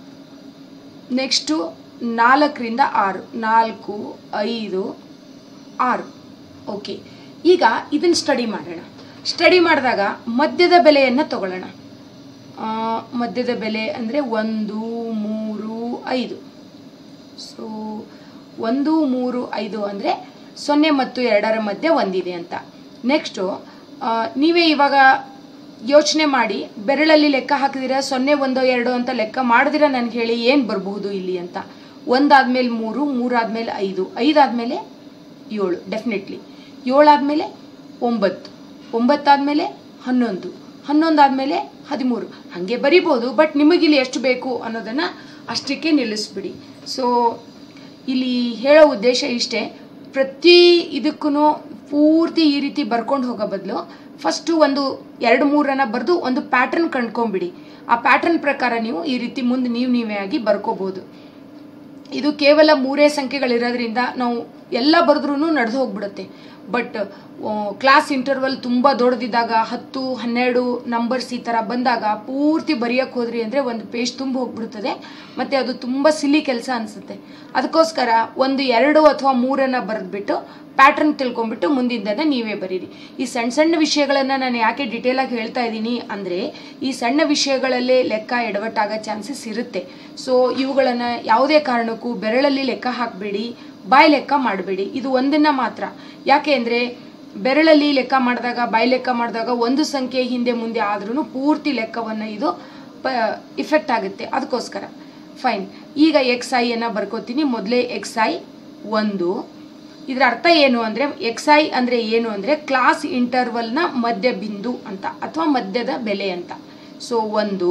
ನೆಕ್ಸ್ಟು ನಾಲ್ಕರಿಂದ ಆರು ನಾಲ್ಕು ಐದು ಆರು ಓಕೆ ಈಗ ಇದನ್ನು ಸ್ಟಡಿ ಮಾಡೋಣ ಸ್ಟಡಿ ಮಾಡಿದಾಗ ಮಧ್ಯದ ಬೆಲೆಯನ್ನು ತಗೊಳ್ಳೋಣ ಆ, ಮಧ್ಯದ ಬೆಲೆ ಅಂದರೆ ಒಂದು ಮೂರು ಐದು ಸೊ ಒಂದು ಮೂರು ಐದು ಅಂದರೆ ಸೊನ್ನೆ ಮತ್ತು ಎರಡರ ಮಧ್ಯೆ ಒಂದಿದೆ ಅಂತ ನೆಕ್ಸ್ಟು ನೀವೇ ಇವಾಗ ಯೋಚನೆ ಮಾಡಿ ಬೆರಳಲ್ಲಿ ಲೆಕ್ಕ ಹಾಕಿದಿರ ಸೊನ್ನೆ ಒಂದು ಎರಡು ಅಂತ ಲೆಕ್ಕ ಮಾಡಿದಿರ ನನಗೆ ಹೇಳಿ ಏನು ಬರಬಹುದು ಇಲ್ಲಿ ಅಂತ ಒಂದಾದ್ಮೇಲೆ ಮೂರು ಮೂರಾದ್ಮೇಲೆ ಐದು ಐದಾದ್ಮೇಲೆ ಏಳು ಡೆಫಿನೆಟ್ಲಿ ಏಳಾದ್ಮೇಲೆ ಒಂಬತ್ತು ಒಂಬತ್ತಾದ್ಮೇಲೆ ಹನ್ನೊಂದು ಹನ್ನೊಂದಾದ್ಮೇಲೆ ಹದಿಮೂರು ಹಾಗೆ ಬರಿಬೋದು ಬಟ್ ನಿಮಗಿಲ್ಲಿ ಎಷ್ಟು ಬೇಕು ಅನ್ನೋದನ್ನು ಅಷ್ಟಕ್ಕೆ ನಿಲ್ಲಿಸ್ಬಿಡಿ ಸೊ ಇಲ್ಲಿ ಹೇಳೋ ಉದ್ದೇಶ ಇಷ್ಟೇ ಪ್ರತಿ ಇದಕ್ಕೂ ಪೂರ್ತಿ ಈ ರೀತಿ ಬರ್ಕೊಂಡು ಹೋಗೋ ಬದಲು ಫಸ್ಟು ಒಂದು ಎರಡು ಮೂರನ್ನ ಬರೆದು ಒಂದು ಪ್ಯಾಟರ್ನ್ ಕಂಡ್ಕೊಂಬಿಡಿ ಆ ಪ್ಯಾಟರ್ನ್ ಪ್ರಕಾರ ನೀವು ಈ ರೀತಿ ಮುಂದೆ ನೀವು ನೀವೇ ಆಗಿ ಬರ್ಕೋಬೋದು ಇದು ಕೇವಲ ಮೂರೇ ಸಂಖ್ಯೆಗಳಿರೋದ್ರಿಂದ ನಾವು ಎಲ್ಲ ಬರೆದ್ರೂ ನಡೆದು ಹೋಗ್ಬಿಡುತ್ತೆ ಬಟ್ ಕ್ಲಾಸ್ ಇಂಟರ್ವಲ್ ತುಂಬ ದೊಡ್ಡದಿದ್ದಾಗ ಹತ್ತು ಹನ್ನೆರಡು ನಂಬರ್ಸ್ ಈ ಥರ ಬಂದಾಗ ಪೂರ್ತಿ ಬರೆಯೋಕ್ಕೆ ಹೋದ್ರಿ ಅಂದರೆ ಒಂದು ಪೇಜ್ ತುಂಬ ಹೋಗ್ಬಿಡ್ತದೆ ಮತ್ತು ಅದು ತುಂಬ ಸಿಲಿ ಕೆಲಸ ಅನಿಸುತ್ತೆ ಅದಕ್ಕೋಸ್ಕರ ಒಂದು ಎರಡು ಅಥವಾ ಮೂರನ್ನು ಬರೆದ್ಬಿಟ್ಟು ಪ್ಯಾಟರ್ನ್ ತಿಳ್ಕೊಂಬಿಟ್ಟು ಮುಂದಿದ್ದನ್ನು ನೀವೇ ಬರೀರಿ ಈ ಸಣ್ಣ ಸಣ್ಣ ವಿಷಯಗಳನ್ನು ನಾನು ಯಾಕೆ ಡಿಟೇಲಾಗಿ ಹೇಳ್ತಾ ಇದ್ದೀನಿ ಅಂದರೆ ಈ ಸಣ್ಣ ವಿಷಯಗಳಲ್ಲೇ ಲೆಕ್ಕ ಎಡವಟ್ಟಾಗೋ ಚಾನ್ಸಸ್ ಇರುತ್ತೆ ಸೊ ಇವುಗಳನ್ನು ಯಾವುದೇ ಕಾರಣಕ್ಕೂ ಬೆರಳಲ್ಲಿ ಲೆಕ್ಕ ಹಾಕಬೇಡಿ ಬಾಯಿ ಲೆಕ್ಕ ಮಾಡಬೇಡಿ ಇದು ಒಂದನ್ನು ಮಾತ್ರ ಯಾಕೆ ಅಂದರೆ ಬೆರಳಲ್ಲಿ ಲೆಕ್ಕ ಮಾಡಿದಾಗ ಬಾಯಿ ಲೆಕ್ಕ ಮಾಡಿದಾಗ ಒಂದು ಸಂಖ್ಯೆ ಹಿಂದೆ ಮುಂದೆ ಆದ್ರೂ ಪೂರ್ತಿ ಲೆಕ್ಕವನ್ನು ಇದು ಪ ಇಫೆಕ್ಟ್ ಆಗುತ್ತೆ ಅದಕ್ಕೋಸ್ಕರ ಫೈನ್ ಈಗ ಎಕ್ಸ್ ಐಯನ್ನು ಬರ್ಕೋತೀನಿ ಮೊದಲೇ ಎಕ್ಸ್ ಐ ಒಂದು ಇದರ ಅರ್ಥ ಏನು ಅಂದರೆ ಎಕ್ಸ್ ಐ ಅಂದರೆ ಏನು ಅಂದರೆ ಕ್ಲಾಸ್ ಇಂಟರ್ವಲ್ನ ಮಧ್ಯ ಬಿಂದು ಅಂತ ಅಥವಾ ಮಧ್ಯದ ಬೆಲೆ ಅಂತ ಸೊ ಒಂದು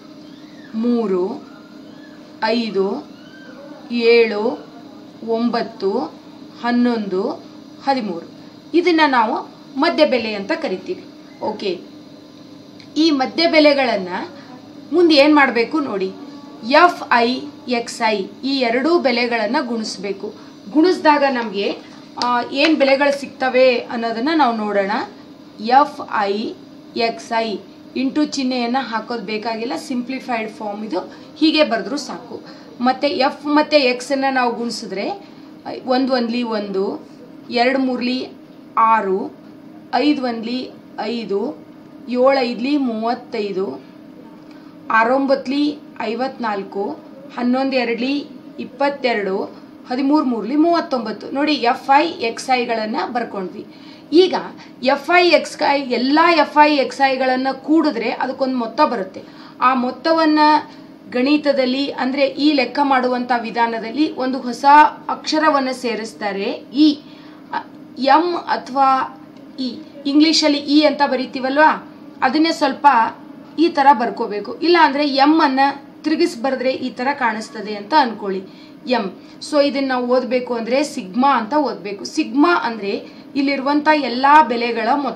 ಮೂರು ಐದು ಏಳು ಒಂಬತ್ತು ಹನ್ನೊಂದು ಹದಿಮೂರು ಇದನ್ನು ನಾವು ಮಧ್ಯ ಬೆಲೆ ಅಂತ ಕರಿತೀವಿ ಓಕೆ ಈ ಮಧ್ಯ ಬೆಲೆಗಳನ್ನು ಮುಂದೆ ಏನು ಮಾಡಬೇಕು ನೋಡಿ ಎಫ್ ಐ ಎಕ್ಸ್ ಐ ಈ ಎರಡೂ ಬೆಲೆಗಳನ್ನು ಗುಣಿಸ್ಬೇಕು ಗುಣಿಸಿದಾಗ ನಮಗೆ ಏನು ಬೆಲೆಗಳು ಸಿಗ್ತವೆ ಅನ್ನೋದನ್ನು ನಾವು ನೋಡೋಣ F I X I into ಚಿಹ್ನೆಯನ್ನು ಹಾಕೋದು ಬೇಕಾಗಿಲ್ಲ ಸಿಂಪ್ಲಿಫೈಡ್ ಫಾರ್ಮ್ ಇದು ಹೀಗೆ ಬರೆದ್ರೂ ಸಾಕು ಮತ್ತು ಎಫ್ ಮತ್ತು ಎಕ್ಸನ್ನು ನಾವು ಗುಣಿಸಿದ್ರೆ ಒಂದು ಒಂದ್ಲಿ ಒಂದು ಎರಡು ಮೂರ್ಲಿ ಆರು ಐದು ಒಂದ್ಲಿ ಐದು ಏಳು ಐದ್ಲಿ ಮೂವತ್ತೈದು ಆರೊಂಬತ್ಲಿ ಐವತ್ನಾಲ್ಕು ಹನ್ನೊಂದು ಎರಡ್ಲಿ ಇಪ್ಪತ್ತೆರಡು ಹದಿಮೂರು ಮೂರ್ಲಿ ಮೂವತ್ತೊಂಬತ್ತು ನೋಡಿ ಎಫ್ ಐ ಎಕ್ಸ್ ಐಗಳನ್ನು ಬರ್ಕೊಂಡ್ವಿ ಈಗ ಎಫ್ ಐ ಎಕ್ಸ್ ಐ ಎಲ್ಲ ಎಫ್ ಐ ಎಕ್ಸ್ ಐಗಳನ್ನು ಕೂಡಿದ್ರೆ ಅದಕ್ಕೊಂದು ಮೊತ್ತ ಬರುತ್ತೆ ಆ ಮೊತ್ತವನ್ನು ಗಣಿತದಲ್ಲಿ ಅಂದರೆ ಈ ಲೆಕ್ಕ ಮಾಡುವಂಥ ವಿಧಾನದಲ್ಲಿ ಒಂದು ಹೊಸ ಅಕ್ಷರವನ್ನು ಸೇರಿಸ್ತಾರೆ ಇ ಎಂ ಅಥವಾ ಇ ಇಂಗ್ಲೀಷಲ್ಲಿ ಇ ಅಂತ ಬರಿತೀವಲ್ವಾ ಅದನ್ನೇ ಸ್ವಲ್ಪ ಈ ಥರ ಬರ್ಕೋಬೇಕು ಇಲ್ಲ ಅಂದರೆ ಎಮ್ ಅನ್ನು ತಿರುಗಿಸಿ ಬರೆದ್ರೆ ಈ ಥರ ಕಾಣಿಸ್ತದೆ ಅಂತ ಅನ್ಕೊಳ್ಳಿ ಎಮ್ ಸೊ ಇದನ್ನು ನಾವು ಓದಬೇಕು ಅಂದರೆ ಸಿಗ್ಮಾ ಅಂತ ಓದಬೇಕು ಸಿಗ್ಮಾ ಅಂದರೆ ಇಲ್ಲಿರುವಂಥ ಎಲ್ಲ ಬೆಲೆಗಳ ಮೊತ್ತ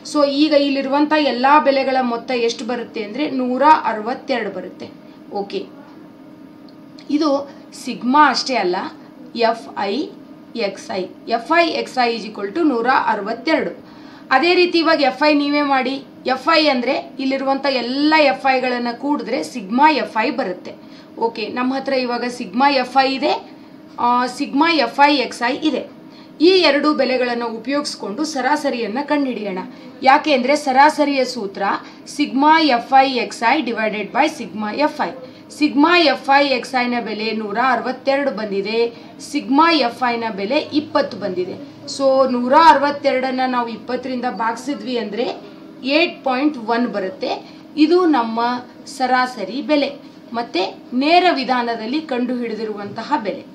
ಸೊ ಈಗ ಇಲ್ಲಿರುವಂಥ ಎಲ್ಲ ಬೆಲೆಗಳ ಮೊತ್ತ ಎಷ್ಟು ಬರುತ್ತೆ ಅಂದರೆ ನೂರ ಅರವತ್ತೆರಡು ಬರುತ್ತೆ ಓಕೆ ಇದು ಸಿಗ್ಮಾ ಅಷ್ಟೇ ಅಲ್ಲ F I X I F I X I is equal to ನೂರ ಅರವತ್ತೆರಡು ಅದೇ ರೀತಿ ಇವಾಗ ಎಫ್ ಐ ನೀವೇ ಮಾಡಿ ಎಫ್ ಐ ಅಂದರೆ ಇಲ್ಲಿರುವಂಥ ಎಲ್ಲ ಎಫ್ ಐಗಳನ್ನು ಕೂಡಿದ್ರೆ ಸಿಗ್ಮಾ ಎಫ್ ಐ ಬರುತ್ತೆ ಓಕೆ ನಮ್ಮ ಹತ್ರ ಇವಾಗ ಸಿಗ್ಮಾ ಎಫ್ ಐ ಇದೆ ಆ, sigma F I X I ಇದೆ ಈ ಎರಡು ಬೆಲೆಗಳನ್ನು ಉಪಯೋಗಿಸ್ಕೊಂಡು ಸರಾಸರಿಯನ್ನು ಕಂಡುಹಿಡಿಯೋಣ ಯಾಕೆ ಅಂದರೆ ಸರಾಸರಿಯ ಸೂತ್ರ sigma F I X I divided by sigma F I sigma F I X ಐನ ಬೆಲೆ ನೂರ ಅರವತ್ತೆರಡು ಬಂದಿದೆ ಸಿಗ್ಮಾ ಎಫ್ ಐನ ಬೆಲೆ ಇಪ್ಪತ್ತು ಬಂದಿದೆ ಸೊ ನೂರ ಅರವತ್ತೆರಡನ್ನು ನಾವು ಇಪ್ಪತ್ತರಿಂದ ಭಾಗಿಸಿದ್ವಿ ಅಂದರೆ ಏಟ್ ಪಾಯಿಂಟ್ ಒನ್ ಬರುತ್ತೆ ಇದು ನಮ್ಮ ಸರಾಸರಿ ಬೆಲೆ ಮತ್ತು ನೇರ ವಿಧಾನದಲ್ಲಿ ಕಂಡುಹಿಡಿದಿರುವಂತಹ ಬೆಲೆ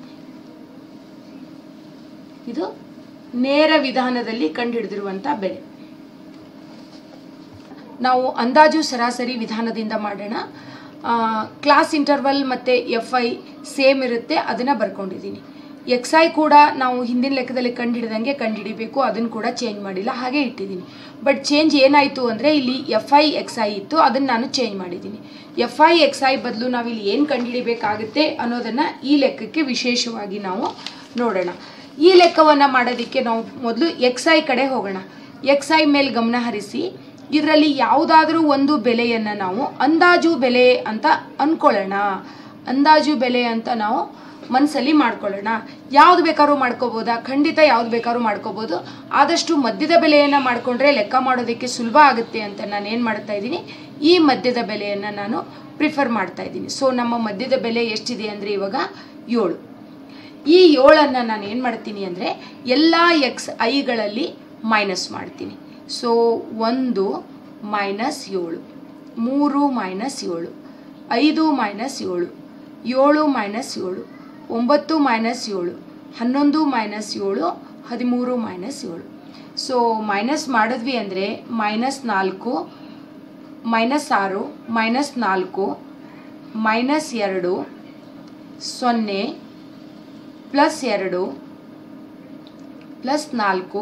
ಇದು ನೇರ ವಿಧಾನದಲ್ಲಿ ಕಂಡುಹಿಡಿದಿರುವಂತಹ ಬೆಲೆ ನಾವು ಅಂದಾಜು ಸರಾಸರಿ ವಿಧಾನದಿಂದ ಮಾಡೋಣ ಕ್ಲಾಸ್ ಇಂಟರ್ವಲ್ ಮತ್ತು ಎಫ್ ಐ ಸೇಮ್ ಇರುತ್ತೆ ಅದನ್ನು ಬರ್ಕೊಂಡಿದ್ದೀನಿ ಎಕ್ಸ್ ಐ ಕೂಡ ನಾವು ಹಿಂದಿನ ಲೆಕ್ಕದಲ್ಲಿ ಕಂಡುಹಿಡ್ದಂಗೆ ಕಂಡುಹಿಡಿಬೇಕು ಅದನ್ನು ಕೂಡ ಚೇಂಜ್ ಮಾಡಿಲ್ಲ ಹಾಗೆ ಇಟ್ಟಿದ್ದೀನಿ ಬಟ್ ಚೇಂಜ್ ಏನಾಯಿತು ಅಂದರೆ ಇಲ್ಲಿ ಎಫ್ ಐ ಎಕ್ಸ್ ಐ ಇತ್ತು ಅದನ್ನು ನಾನು ಚೇಂಜ್ ಮಾಡಿದ್ದೀನಿ ಎಫ್ ಐ ಎಕ್ಸ್ ಐ ಬದಲು ನಾವು ಇಲ್ಲಿ ಏನು ಕಂಡುಹಿಡಿಬೇಕಾಗುತ್ತೆ ಅನ್ನೋದನ್ನು ಈ ಲೆಕ್ಕಕ್ಕೆ ವಿಶೇಷವಾಗಿ ನಾವು ನೋಡೋಣ ಈ ಲೆಕ್ಕವನ್ನು ಮಾಡೋದಕ್ಕೆ ನಾವು ಮೊದಲು ಎಕ್ಸ್ ಐ ಕಡೆ ಹೋಗೋಣ ಎಕ್ಸ್ ಐ ಮೇಲೆ ಗಮನ ಹರಿಸಿ ಇದರಲ್ಲಿ ಯಾವುದಾದ್ರೂ ಒಂದು ಬೆಲೆಯನ್ನು ನಾವು ಅಂದಾಜು ಬೆಲೆ ಅಂತ ಅಂದ್ಕೊಳ್ಳೋಣ ಅಂದಾಜು ಬೆಲೆ ಅಂತ ನಾವು ಮನಸ್ಸಲ್ಲಿ ಮಾಡ್ಕೊಳ್ಳೋಣ ಯಾವ್ದು ಬೇಕಾದ್ರೂ ಮಾಡ್ಕೋಬೋದಾ ಖಂಡಿತ ಯಾವ್ದು ಬೇಕಾದ್ರೂ ಮಾಡ್ಕೋಬೋದು ಆದಷ್ಟು ಮಧ್ಯದ ಬೆಲೆಯನ್ನು ಮಾಡಿಕೊಂಡ್ರೆ ಲೆಕ್ಕ ಮಾಡೋದಕ್ಕೆ ಸುಲಭ ಆಗುತ್ತೆ ಅಂತ ನಾನು ಏನು ಮಾಡ್ತಾ ಇದ್ದೀನಿ ಈ ಮಧ್ಯದ ಬೆಲೆಯನ್ನು ನಾನು ಪ್ರಿಫರ್ ಮಾಡ್ತಾ ಇದ್ದೀನಿ ಸೊ ನಮ್ಮ ಮಧ್ಯದ ಬೆಲೆ ಎಷ್ಟಿದೆ ಅಂದರೆ ಇವಾಗ ಏಳು ಈ ಏಳನ್ನು ನಾನು ಏನು ಮಾಡ್ತೀನಿ ಅಂದರೆ ಎಲ್ಲ ಎಕ್ಸ್ ಐಗಳಲ್ಲಿ ಮೈನಸ್ ಮಾಡ್ತೀನಿ ಸೊ ಒಂದು ಮೈನಸ್ ಏಳು ಮೂರು ಮೈನಸ್ ಏಳು ಐದು ಮೈನಸ್ ಏಳು ಏಳು ಮೈನಸ್ ಏಳು ಒಂಬತ್ತು ಮೈನಸ್ ಏಳು ಹನ್ನೊಂದು ಮೈನಸ್ ಏಳು ಹದಿಮೂರು ಮೈನಸ್ ಏಳು ಸೊ ಮೈನಸ್ ಮಾಡಿದ್ವಿ ಅಂದರೆ ಮೈನಸ್ ನಾಲ್ಕು ಮೈನಸ್ ಆರು ಮೈನಸ್ ನಾಲ್ಕು ಮೈನಸ್ ಎರಡು ಸೊನ್ನೆ ಪ್ಲಸ್ ಎರಡು ಪ್ಲಸ್ ನಾಲ್ಕು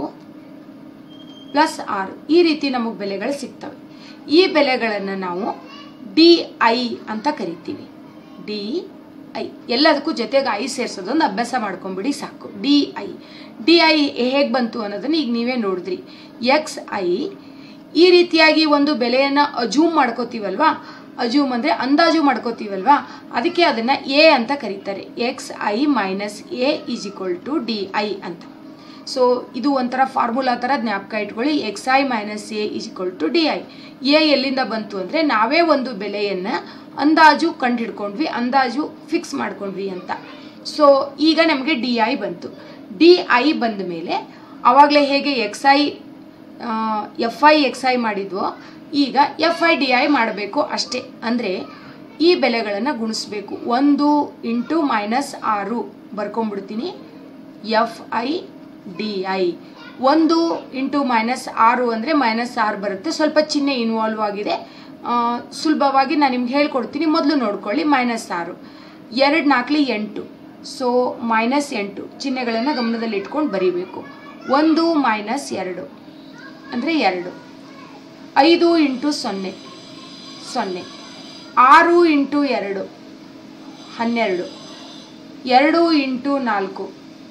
ಪ್ಲಸ್ ಆರು ಈ ರೀತಿ ನಮಗೆ ಬೆಲೆಗಳು ಸಿಗ್ತವೆ ಈ ಬೆಲೆಗಳನ್ನು ನಾವು ಡಿ ಐ ಅಂತ ಕರಿತೀವಿ ಡಿ ಐ ಎಲ್ಲದಕ್ಕೂ ಜೊತೆಗೆ ಐ ಸೇರಿಸೋದೊಂದು ಅಭ್ಯಾಸ ಮಾಡ್ಕೊಂಬಿಡಿ ಸಾಕು ಡಿ ಐ ಡಿ ಐ ಹೇಗೆ ಬಂತು ಅನ್ನೋದನ್ನು ಈಗ ನೀವೇ ನೋಡಿದ್ರಿ ಎಕ್ಸ್ ಐ ಈ ರೀತಿಯಾಗಿ ಒಂದು ಬೆಲೆಯನ್ನು ಅಜೂಮ್ ಮಾಡ್ಕೋತೀವಲ್ವಾ ಅಜೂಮ್ ಅಂದರೆ ಅಂದಾಜು ಮಾಡ್ಕೋತೀವಲ್ವಾ ಅದಕ್ಕೆ ಅದನ್ನು ಎ ಅಂತ ಕರೀತಾರೆ X I minus A is equal to D I ಅಂತ ಸೊ ಇದು ಒಂಥರ ಫಾರ್ಮುಲಾ ಥರ ಜ್ಞಾಪಕ ಇಟ್ಕೊಳ್ಳಿ X I minus A is equal to D I A ಎಲ್ಲಿಂದ ಬಂತು ಅಂದರೆ ನಾವೇ ಒಂದು ಬೆಲೆಯನ್ನು ಅಂದಾಜು ಕಂಡುಹಿಡ್ಕೊಂಡ್ವಿ ಅಂದಾಜು ಫಿಕ್ಸ್ ಮಾಡ್ಕೊಂಡ್ವಿ ಅಂತ ಸೊ ಈಗ ನಮಗೆ ಡಿ ಐ ಬಂತು ಡಿ ಐ ಬಂದ ಮೇಲೆ ಆವಾಗಲೇ ಹೇಗೆ X I F I X I ಮಾಡಿದ್ವೋ ಈಗ ಎಫ್ ಐ ಡಿ ಐ ಮಾಡಬೇಕು ಅಷ್ಟೇ ಅಂದರೆ ಈ ಬೆಲೆಗಳನ್ನು ಗುಣಿಸ್ಬೇಕು ಒಂದು ಇಂಟು ಮೈನಸ್ ಆರು ಬರ್ಕೊಂಡ್ಬಿಡ್ತೀನಿ ಎಫ್ ಐ ಡಿ ಐ ಒಂದು ಇಂಟು ಮೈನಸ್ ಆರು ಅಂದರೆ ಮೈನಸ್ ಆರು ಬರುತ್ತೆ ಸ್ವಲ್ಪ ಚಿಹ್ನೆ ಇನ್ವಾಲ್ವ್ ಆಗಿದೆ ಆ, ಸುಲಭವಾಗಿ ನಾನು ನಿಮ್ಗೆ ಹೇಳ್ಕೊಡ್ತೀನಿ ಮೊದಲು ನೋಡ್ಕೊಳ್ಳಿ ಮೈನಸ್ ಆರು ಎರಡು ನಾಲ್ಕಲಿ ಎಂಟು ಸೊ ಮೈನಸ್ ಎಂಟು ಚಿಹ್ನೆಗಳನ್ನು ಗಮನದಲ್ಲಿ ಇಟ್ಕೊಂಡು ಬರೀಬೇಕು ಒಂದು ಮೈನಸ್ ಎರಡು ಅಂದರೆ ಎರಡು ಐದು ಇಂಟು ಸೊನ್ನೆ ಸೊನ್ನೆ ಆರು ಇಂಟು ಎರಡು ಹನ್ನೆರಡು ಎರಡು ಇಂಟು ನಾಲ್ಕು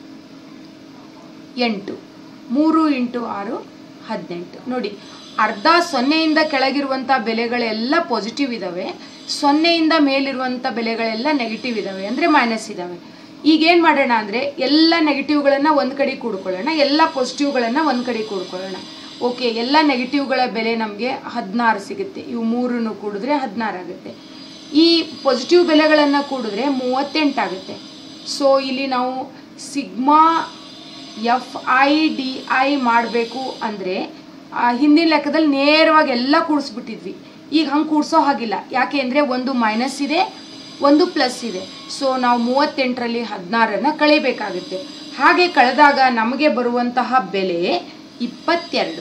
ಎಂಟು ಮೂರು ಇಂಟು ಆರು ಹದಿನೆಂಟು ನೋಡಿ ಅರ್ಧ ಸೊನ್ನೆಯಿಂದ ಕೆಳಗಿರುವಂಥ ಬೆಲೆಗಳೆಲ್ಲ ಪಾಸಿಟಿವ್ ಇದ್ದಾವೆ ಸೊನ್ನೆಯಿಂದ ಮೇಲಿರುವಂಥ ಬೆಲೆಗಳೆಲ್ಲ ನೆಗೆಟಿವ್ ಇದ್ದಾವೆ ಅಂದರೆ ಮೈನಸ್ ಇದ್ದಾವೆ ಈಗ ಏನು ಮಾಡೋಣ ಅಂದರೆ ಎಲ್ಲ ನೆಗೆಟಿವ್ಗಳನ್ನು ಒಂದು ಕಡೆ ಕೂಡ್ಕೊಳ್ಳೋಣ ಎಲ್ಲ ಪಾಸಿಟಿವ್ಗಳನ್ನು ಒಂದು ಕಡೆ ಕೂಡ್ಕೊಳ್ಳೋಣ ಓಕೆ ಎಲ್ಲ ನೆಗೆಟಿವ್ಗಳ ಬೆಲೆ ನಮಗೆ ಹದಿನಾರು ಸಿಗುತ್ತೆ ಇವು ಮೂರನ್ನು ಕೂಡಿದ್ರೆ ಹದಿನಾರು ಆಗುತ್ತೆ ಈ ಪಾಸಿಟಿವ್ ಬೆಲೆಗಳನ್ನು ಕೂಡಿದ್ರೆ ಮೂವತ್ತೆಂಟಾಗುತ್ತೆ ಸೊ ಇಲ್ಲಿ ನಾವು sigma F I D I ಮಾಡಬೇಕು ಅಂದರೆ ಹಿಂದಿನ ಲೆಕ್ಕದಲ್ಲಿ ನೇರವಾಗಿ ಎಲ್ಲ ಕೂಡಿಸ್ಬಿಟ್ಟಿದ್ವಿ ಈಗ ಹಂಗೆ ಕೂಡಿಸೋ ಹಾಗಿಲ್ಲ ಯಾಕೆ ಅಂದರೆ ಒಂದು ಮೈನಸ್ ಇದೆ ಒಂದು ಪ್ಲಸ್ ಇದೆ ಸೊ ನಾವು ಮೂವತ್ತೆಂಟರಲ್ಲಿ ಹದಿನಾರನ್ನು ಕಳಿಬೇಕಾಗುತ್ತೆ ಹಾಗೆ ಕಳೆದಾಗ ನಮಗೆ ಬರುವಂತಹ ಬೆಲೆ ಇಪ್ಪತ್ತೆರಡು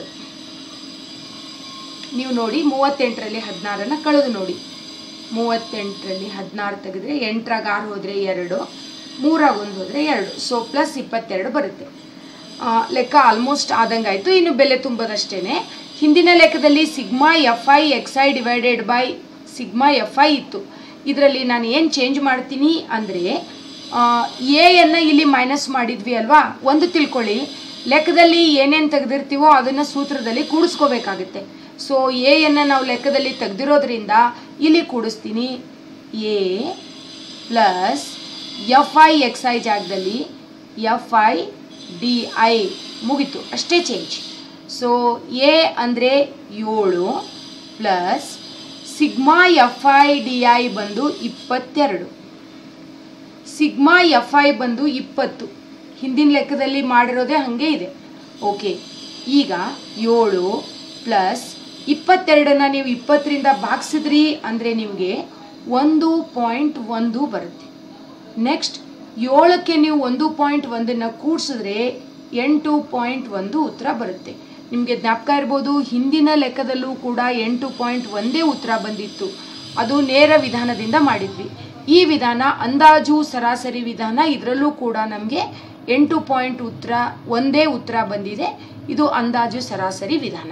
ನೀವು ನೋಡಿ ಮೂವತ್ತೆಂಟರಲ್ಲಿ ಹದಿನಾರನ್ನು ಕಳೆದು ನೋಡಿ ಮೂವತ್ತೆಂಟರಲ್ಲಿ ಹದಿನಾರು ತೆಗೆದ್ರೆ ಎಂಟರಾಗ ಆರು ಹೋದರೆ ಎರಡು ಮೂರಾಗ ಒಂದು ಹೋದರೆ ಎರಡು ಸೊ ಪ್ಲಸ್ ಇಪ್ಪತ್ತೆರಡು ಬರುತ್ತೆ ಆ, ಲೆಕ್ಕ ಆಲ್ಮೋಸ್ಟ್ ಆದಂಗಾಯಿತು ಇನ್ನು ಬೆಲೆ ತುಂಬೋದಷ್ಟೇ ಹಿಂದಿನ ಲೆಕ್ಕದಲ್ಲಿ sigma F I X I divided by sigma F I ಇತ್ತು ಇದರಲ್ಲಿ ನಾನು ಏನು ಚೇಂಜ್ ಮಾಡ್ತೀನಿ ಅಂದರೆ ಎಯನ್ನು ಇಲ್ಲಿ ಮೈನಸ್ ಮಾಡಿದ್ವಿ ಅಲ್ವಾ ಒಂದು ತಿಳ್ಕೊಳ್ಳಿ ಲೆಕ್ಕದಲ್ಲಿ ಏನೇನು ತೆಗೆದಿರ್ತೀವೋ ಅದನ್ನು ಸೂತ್ರದಲ್ಲಿ ಕೂಡಿಸ್ಕೋಬೇಕಾಗುತ್ತೆ ಸೊ ಎಯನ್ನು ನಾವು ಲೆಕ್ಕದಲ್ಲಿ ತೆಗೆದಿರೋದ್ರಿಂದ ಇಲ್ಲಿ ಕೂಡಿಸ್ತೀನಿ A plus F I X I ಜಾಗದಲ್ಲಿ ಎಫ್ ಐ ಡಿ ಐ ಮುಗೀತು ಅಷ್ಟೇ ಚೇಂಜ್ ಸೊ ಎ ಅಂದರೆ ಏಳು plus sigma F I D I ಬಂದು ಇಪ್ಪತ್ತೆರಡು ಸಿಗ್ಮಾ ಎಫ್ ಐ ಬಂದು ಇಪ್ಪತ್ತು ಹಿಂದಿನ ಲೆಕ್ಕದಲ್ಲಿ ಮಾಡಿರೋದೇ ಹಾಗೆ ಇದೆ ಓಕೆ ಈಗ ಏಳು ಪ್ಲಸ್ ಇಪ್ಪತ್ತೆರಡನ್ನ ನೀವು ಇಪ್ಪತ್ತರಿಂದ ಭಾಗಿಸಿದ್ರಿ ಅಂದರೆ ನಿಮಗೆ ಒಂದು ಪಾಯಿಂಟ್ ಒಂದು ಬರುತ್ತೆ ನೆಕ್ಸ್ಟ್ ಏಳಕ್ಕೆ ನೀವು ಒಂದು ಪಾಯಿಂಟ್ ಒಂದನ್ನು ಕೂಡಿಸಿದ್ರೆ ಎಂಟು ಪಾಯಿಂಟ್ ಒಂದು ಉತ್ತರ ಬರುತ್ತೆ ನಿಮಗೆ ಜ್ಞಾಪಕ ಇರ್ಬೋದು ಹಿಂದಿನ ಲೆಕ್ಕದಲ್ಲೂ ಕೂಡ ಎಂಟು ಪಾಯಿಂಟ್ ಒಂದೇ ಉತ್ತರ ಬಂದಿತ್ತು ಅದು ನೇರ ವಿಧಾನದಿಂದ ಮಾಡಿದ್ವಿ ಈ ವಿಧಾನ ಅಂದಾಜು ಸರಾಸರಿ ವಿಧಾನ ಇದರಲ್ಲೂ ಕೂಡ ನಮಗೆ ಎಂಟು ಪಾಯಿಂಟ್ ಉತ್ತರ ಒಂದೇ ಉತ್ತರ ಬಂದಿದೆ ಇದು ಅಂದಾಜು ಸರಾಸರಿ ವಿಧಾನ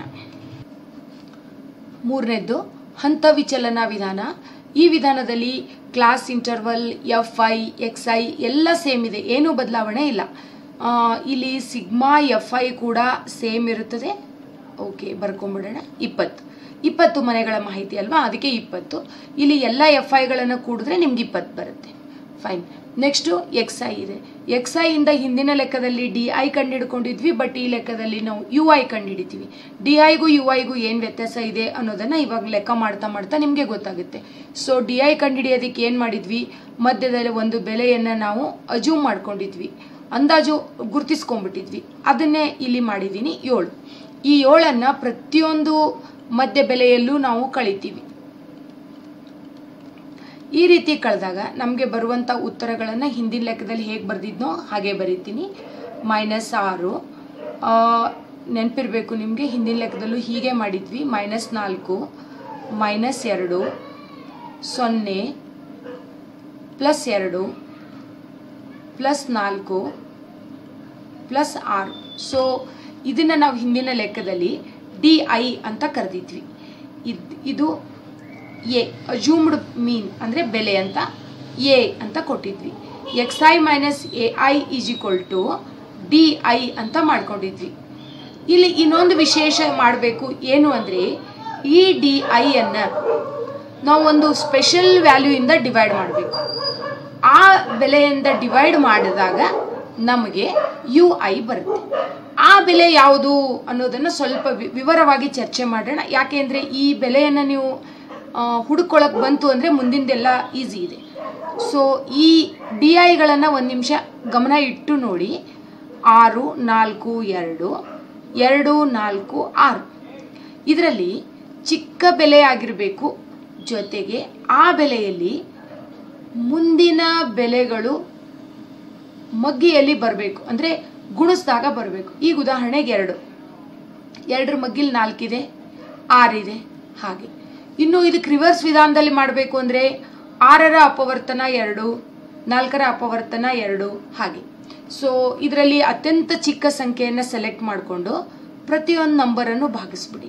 ಮೂರನೇದ್ದು ಹಂತ ವಿಚಲನ ವಿಧಾನ ಈ ವಿಧಾನದಲ್ಲಿ class interval F I X I ಎಲ್ಲ ಸೇಮ್ ಇದೆ ಏನೂ ಬದಲಾವಣೆ ಇಲ್ಲ ಆ, ಇಲ್ಲಿ ಸಿಗ್ಮಾ ಎಫ್ ಐ ಕೂಡ ಸೇಮ್ ಇರುತ್ತದೆ ಓಕೆ ಬರ್ಕೊಂಬಿಡೋಣ ಇಪ್ಪತ್ತು ಇಪ್ಪತ್ತು ಮನೆಗಳ ಮಾಹಿತಿ ಅಲ್ವಾ ಅದಕ್ಕೆ ಇಪ್ಪತ್ತು ಇಲ್ಲಿ ಎಲ್ಲ ಎಫ್ ಐಗಳನ್ನು ಕೂಡಿದ್ರೆ ನಿಮ್ಗೆ ಇಪ್ಪತ್ತು ಬರುತ್ತೆ ಫೈನ್ ನೆಕ್ಸ್ಟು ಎಕ್ಸ್ ಐ ಇದೆ ಎಕ್ಸ್ ಐ ಇಂದ ಹಿಂದಿನ ಲೆಕ್ಕದಲ್ಲಿ ಡಿ ಐ ಕಂಡುಹಿಡ್ಕೊಂಡಿದ್ವಿ ಬಟ್ ಈ ಲೆಕ್ಕದಲ್ಲಿ ನಾವು ಯು ಐ ಕಂಡುಹಿಡಿತೀವಿ ಡಿ ಐಗೂ ಯು ಐಗೂ ಏನು ವ್ಯತ್ಯಾಸ ಇದೆ ಅನ್ನೋದನ್ನು ಇವಾಗ ಲೆಕ್ಕ ಮಾಡ್ತಾ ಮಾಡ್ತಾ ನಿಮಗೆ ಗೊತ್ತಾಗುತ್ತೆ ಸೊ ಡಿ ಐ ಕಂಡುಹಿಡಿಯೋದಕ್ಕೆ ಏನು ಮಾಡಿದ್ವಿ ಮಧ್ಯದಲ್ಲಿ ಒಂದು ಬೆಲೆಯನ್ನು ನಾವು ಅಜೂಮ್ ಮಾಡ್ಕೊಂಡಿದ್ವಿ ಅಂದಾಜು ಗುರ್ತಿಸ್ಕೊಂಡ್ಬಿಟ್ಟಿದ್ವಿ ಅದನ್ನೇ ಇಲ್ಲಿ ಮಾಡಿದ್ದೀನಿ ಏಳು ಈ ಏಳನ್ನು ಪ್ರತಿಯೊಂದು ಮಧ್ಯ ಬೆಲೆಯಲ್ಲೂ ನಾವು ಕಳಿತೀವಿ ಈ ರೀತಿ ಕಳೆದಾಗ ನಮಗೆ ಬರುವಂಥ ಉತ್ತರಗಳನ್ನು ಹಿಂದಿನ ಲೆಕ್ಕದಲ್ಲಿ ಹೇಗೆ ಬರೆದಿದ್ನೋ ಹಾಗೆ ಬರೀತೀನಿ ಮೈನಸ್ ಆರು ನೆನಪಿರಬೇಕು ನಿಮಗೆ ಹಿಂದಿನ ಲೆಕ್ಕದಲ್ಲೂ ಹೀಗೆ ಮಾಡಿದ್ವಿ ಮೈನಸ್ ನಾಲ್ಕು ಮೈನಸ್ ಎರಡು ಸೊನ್ನೆ ಪ್ಲಸ್ ಎರಡು ಪ್ಲಸ್ ನಾಲ್ಕು ಪ್ಲಸ್ ಆರು ಸೊ ಇದನ್ನು ನಾವು ಹಿಂದಿನ ಲೆಕ್ಕದಲ್ಲಿ ಡಿ ಐ ಅಂತ ಕರೆದಿದ್ವಿ ಇದು ಇದು ಎ ಅಜೂಮ್ಡ್ ಮೀನ್ ಅಂದರೆ ಬೆಲೆ ಅಂತ ಎ ಅಂತ ಕೊಟ್ಟಿದ್ವಿ X I minus A I is equal to D I ಅಂತ ಮಾಡ್ಕೊಂಡಿದ್ವಿ ಇಲ್ಲಿ ಇನ್ನೊಂದು ವಿಶೇಷ ಮಾಡಬೇಕು ಏನು ಅಂದರೆ ಈ ಡಿ ಐಯನ್ನು ನಾವು ಒಂದು ಸ್ಪೆಷಲ್ ವ್ಯಾಲ್ಯೂಯಿಂದ ಡಿವೈಡ್ ಮಾಡಬೇಕು ಆ ಬೆಲೆಯಿಂದ ಡಿವೈಡ್ ಮಾಡಿದಾಗ ನಮಗೆ ಯು ಐ ಬರುತ್ತೆ ಆ ಬೆಲೆ ಯಾವುದು ಅನ್ನೋದನ್ನು ಸ್ವಲ್ಪ ವಿ- ವಿವರವಾಗಿ ಚರ್ಚೆ ಮಾಡೋಣ ಯಾಕೆಂದರೆ ಈ ಬೆಲೆಯನ್ನು ನೀವು ಹುಡುಕೊಳ್ಳೋಕೆ ಬಂತು ಅಂದರೆ ಮುಂದಿಂದೆಲ್ಲ ಈಸಿ ಇದೆ ಸೊ ಈ ಡಿ ಐಗಳನ್ನು ಒಂದು ನಿಮಿಷ ಗಮನ ಇಟ್ಟು ನೋಡಿ ಆರು ನಾಲ್ಕು ಎರಡು ಎರಡು ನಾಲ್ಕು ಆರು ಇದರಲ್ಲಿ ಚಿಕ್ಕ ಬೆಲೆ ಆಗಿರಬೇಕು ಜೊತೆಗೆ ಆ ಬೆಲೆಯಲ್ಲಿ ಮುಂದಿನ ಬೆಲೆಗಳು ಮಗ್ಗಿಯಲ್ಲಿ ಬರಬೇಕು ಅಂದರೆ ಗುಣಿಸಿದಾಗ ಬರಬೇಕು ಈಗ ಉದಾಹರಣೆಗೆ ಎರಡು ಎರಡರ ಮಗ್ಗಿಲ್ ನಾಲ್ಕಿದೆ ಆರಿದೆ ಹಾಗೆ ಇನ್ನು ಇದಕ್ಕೆ ರಿವರ್ಸ್ ವಿಧಾನದಲ್ಲಿ ಮಾಡಬೇಕು ಅಂದರೆ ಆರರ ಅಪವರ್ತನ ಎರಡು ನಾಲ್ಕರ ಅಪವರ್ತನ ಎರಡು ಹಾಗೆ ಸೊ ಇದರಲ್ಲಿ ಅತ್ಯಂತ ಚಿಕ್ಕ ಸಂಖ್ಯೆಯನ್ನು ಸೆಲೆಕ್ಟ್ ಮಾಡಿಕೊಂಡು ಪ್ರತಿಯೊಂದು ನಂಬರನ್ನು ಭಾಗಿಸ್ಬಿಡಿ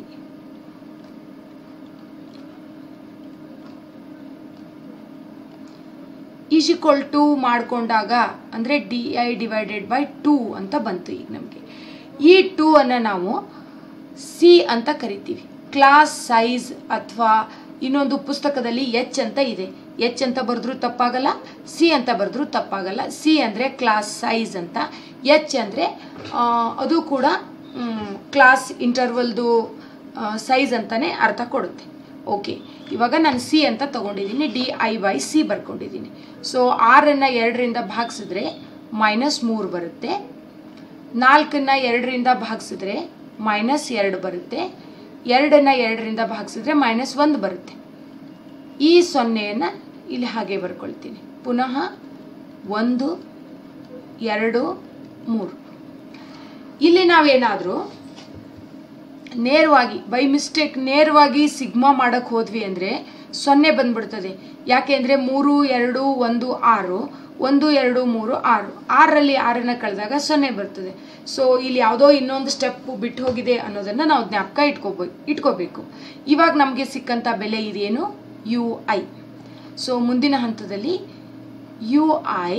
ಈಸ್ ಈಕ್ವಲ್ ಟು ಮಾಡಿಕೊಂಡಾಗ ಅಂದರೆ D I divided by two ಅಂತ ಬಂತು ಈಗ ನಮಗೆ ಈ ಟೂ ಅನ್ನು ನಾವು ಸಿ ಅಂತ ಕರಿತೀವಿ ಕ್ಲಾಸ್ ಸೈಜ್ ಅಥವಾ ಇನ್ನೊಂದು ಪುಸ್ತಕದಲ್ಲಿ ಎಚ್ ಅಂತ ಇದೆ ಎಚ್ ಅಂತ ಬರೆದ್ರೂ ತಪ್ಪಾಗಲ್ಲ ಸಿ ಅಂತ ಬರೆದ್ರೂ ತಪ್ಪಾಗಲ್ಲ ಸಿ ಅಂದರೆ ಕ್ಲಾಸ್ ಸೈಜ್ ಅಂತ ಎಚ್ ಅಂದರೆ ಅದು ಕೂಡ ಕ್ಲಾಸ್ ಇಂಟರ್ವಲ್ದು ಸೈಜ್ ಅಂತಲೇ ಅರ್ಥ ಕೊಡುತ್ತೆ ಓಕೆ ಇವಾಗ ನಾನು ಸಿ ಅಂತ ತಗೊಂಡಿದ್ದೀನಿ ಡಿ ಐ ಬೈ ಸಿ ಬರ್ಕೊಂಡಿದ್ದೀನಿ ಸೊ ಆರನ್ನು ಎರಡರಿಂದ ಭಾಗಿಸಿದ್ರೆ ಮೈನಸ್ ಮೂರು ಬರುತ್ತೆ ನಾಲ್ಕನ್ನು ಎರಡರಿಂದ ಭಾಗಿಸಿದ್ರೆ ಮೈನಸ್ ಎರಡು ಬರುತ್ತೆ ಎರಡನ್ನು ಎರಡರಿಂದ ಭಾಗಿಸಿದ್ರೆ ಮೈನಸ್ ಒಂದು ಬರುತ್ತೆ ಈ ಸೊನ್ನೆಯನ್ನು ಇಲ್ಲಿ ಹಾಗೆ ಬರ್ಕೊಳ್ತೀನಿ ಪುನಃ ಒಂದು ಎರಡು ಮೂರು ಇಲ್ಲಿ ನಾವೇನಾದರೂ ನೇರವಾಗಿ ಬೈ ಮಿಸ್ಟೇಕ್ ನೇರವಾಗಿ ಸಿಗ್ಮಾ ಮಾಡೋಕ್ಕೆ ಹೋದ್ವಿ ಅಂದರೆ ಸೊನ್ನೆ ಬಂದ್ಬಿಡ್ತದೆ ಯಾಕೆಂದರೆ ಮೂರು ಎರಡು ಒಂದು ಆರು ಒಂದು ಎರಡು ಮೂರು ಆರು ಆರರಲ್ಲಿ ಆರನ್ನು ಕಳೆದಾಗ ಸೊನ್ನೆ ಬರ್ತದೆ ಸೊ ಇಲ್ಲಿ ಯಾವುದೋ ಇನ್ನೊಂದು ಸ್ಟೆಪ್ ಬಿಟ್ಟು ಹೋಗಿದೆ ಅನ್ನೋದನ್ನು ನಾವು ಜ್ಞಾಪಕ ಇಟ್ಕೋಬೇಕು ಇಟ್ಕೋಬೇಕು ಇವಾಗ ನಮಗೆ ಸಿಕ್ಕಂಥ ಬೆಲೆ ಇದೇನು ಯು ಐ ಸೊ ಮುಂದಿನ ಹಂತದಲ್ಲಿ ಯು ಐ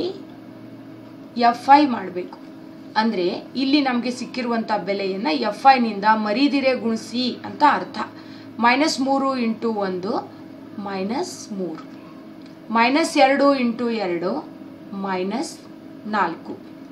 ಎಫ್ ಐ ಮಾಡಬೇಕು ಅಂದರೆ ಇಲ್ಲಿ ನಮಗೆ ಸಿಕ್ಕಿರುವಂಥ ಬೆಲೆಯನ್ನು ಎಫ್ ಐನಿಂದ ಮರೀದಿರೆ ಗುಣಿಸಿ ಅಂತ ಅರ್ಥ ಮೈನಸ್ ಮೂರು ಇಂಟು ಒಂದು ಮೈನಸ್ ಮೂರು ಮೈನಸ್ ಎರಡು ಇಂಟು ಎರಡು ಮೈನಸ್ ನಾಲ್ಕು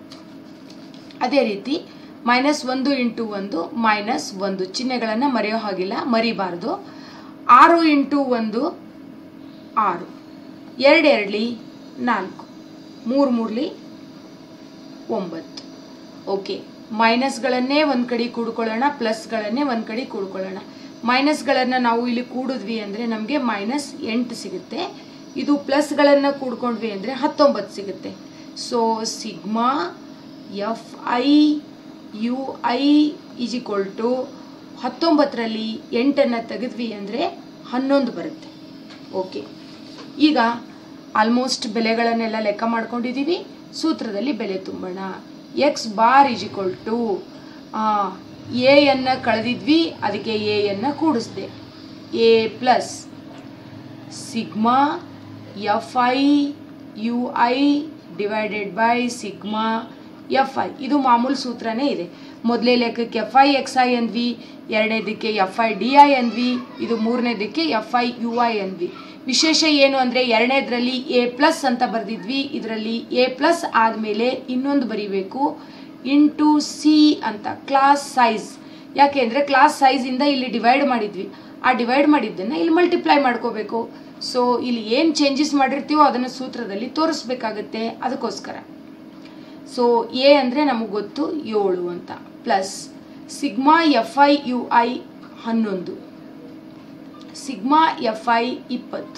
ಅದೇ ರೀತಿ ಮೈನಸ್ ಒಂದು ಇಂಟು ಒಂದು ಮೈನಸ್ ಒಂದು ಚಿಹ್ನೆಗಳನ್ನು ಮರೆಯೋ ಹಾಗಿಲ್ಲ ಮರಿಬಾರ್ದು ಆರು ಇಂಟು ಒಂದು ಆರು ಎರಡೆರಡ್ಲಿ ನಾಲ್ಕು ಮೂರು ಮೂರ್ಲಿ ಒಂಬತ್ತು ಓಕೆ ಮೈನಸ್ಗಳನ್ನೇ ಒಂದು ಕಡೆ ಕೂಡ್ಕೊಳ್ಳೋಣ ಪ್ಲಸ್ಗಳನ್ನೇ ಒಂದು ಕಡೆ ಕೂಡ್ಕೊಳ್ಳೋಣ ಮೈನಸ್ಗಳನ್ನು ನಾವು ಇಲ್ಲಿ ಕೂಡಿದ್ವಿ ಅಂದರೆ ನಮಗೆ ಮೈನಸ್ ಎಂಟು ಸಿಗುತ್ತೆ ಇದು ಪ್ಲಸ್ಗಳನ್ನು ಕೂಡ್ಕೊಂಡ್ವಿ ಅಂದರೆ ಹತ್ತೊಂಬತ್ತು ಸಿಗುತ್ತೆ so sigma F I U I is equal to ಹತ್ತೊಂಬತ್ತರಲ್ಲಿ ಎಂಟನ್ನು ತೆಗೆದ್ವಿ ಅಂದರೆ ಹನ್ನೊಂದು ಬರುತ್ತೆ ಓಕೆ ಈಗ ಆಲ್ಮೋಸ್ಟ್ ಬೆಲೆಗಳನ್ನೆಲ್ಲ ಲೆಕ್ಕ ಮಾಡ್ಕೊಂಡಿದ್ದೀವಿ ಸೂತ್ರದಲ್ಲಿ ಬೆಲೆ ತುಂಬೋಣ X bar is equal to ಎಯನ್ನು ಕಳೆದಿದ್ವಿ ಅದಕ್ಕೆ ಎಯನ್ನು ಕೂಡಿಸ್ದೆ A plus sigma F I U I divided by sigma F I ಇದು ಮಾಮೂಲು ಸೂತ್ರನೇ ಇದೆ ಮೊದಲೇ ಲೆಕ್ಕಕ್ಕೆ ಎಫ್ ಐ ಎಕ್ಸ್ ಐ ಅಂದ್ವಿ ಎರಡನೇದಕ್ಕೆ ಎಫ್ ಐ ಡಿ ಐ ಅಂದ್ವಿ ಇದು ಮೂರನೇದಕ್ಕೆ ಎಫ್ ಐ ಯು ಐ ಅಂದ್ವಿ ವಿಶೇಷ ಏನು ಅಂದರೆ ಎರಡನೇದ್ರಲ್ಲಿ ಎ ಪ್ಲಸ್ ಅಂತ ಬರೆದಿದ್ವಿ ಇದರಲ್ಲಿ ಎ ಪ್ಲಸ್ ಆದಮೇಲೆ ಇನ್ನೊಂದು ಬರಿಬೇಕು ಇಂಟು ಸಿ ಅಂತ ಕ್ಲಾಸ್ ಸೈಜ್ ಯಾಕೆಂದರೆ ಕ್ಲಾಸ್ ಸೈಜಿಂದ ಇಲ್ಲಿ ಡಿವೈಡ್ ಮಾಡಿದ್ವಿ ಆ ಡಿವೈಡ್ ಮಾಡಿದ್ದನ್ನು ಇಲ್ಲಿ ಮಲ್ಟಿಪ್ಲೈ ಮಾಡ್ಕೋಬೇಕು ಸೊ ಇಲ್ಲಿ ಏನು ಚೇಂಜಸ್ ಮಾಡಿರ್ತೀವೋ ಅದನ್ನು ಸೂತ್ರದಲ್ಲಿ ತೋರಿಸ್ಬೇಕಾಗತ್ತೆ ಅದಕ್ಕೋಸ್ಕರ ಸೊ ಎ ಅಂದರೆ ನಮಗೆ ಗೊತ್ತು ಏಳು ಅಂತ plus sigma F I U I ಹನ್ನೊಂದು ಸಿಗ್ಮಾ ಎಫ್ ಐ ಇಪ್ಪತ್ತು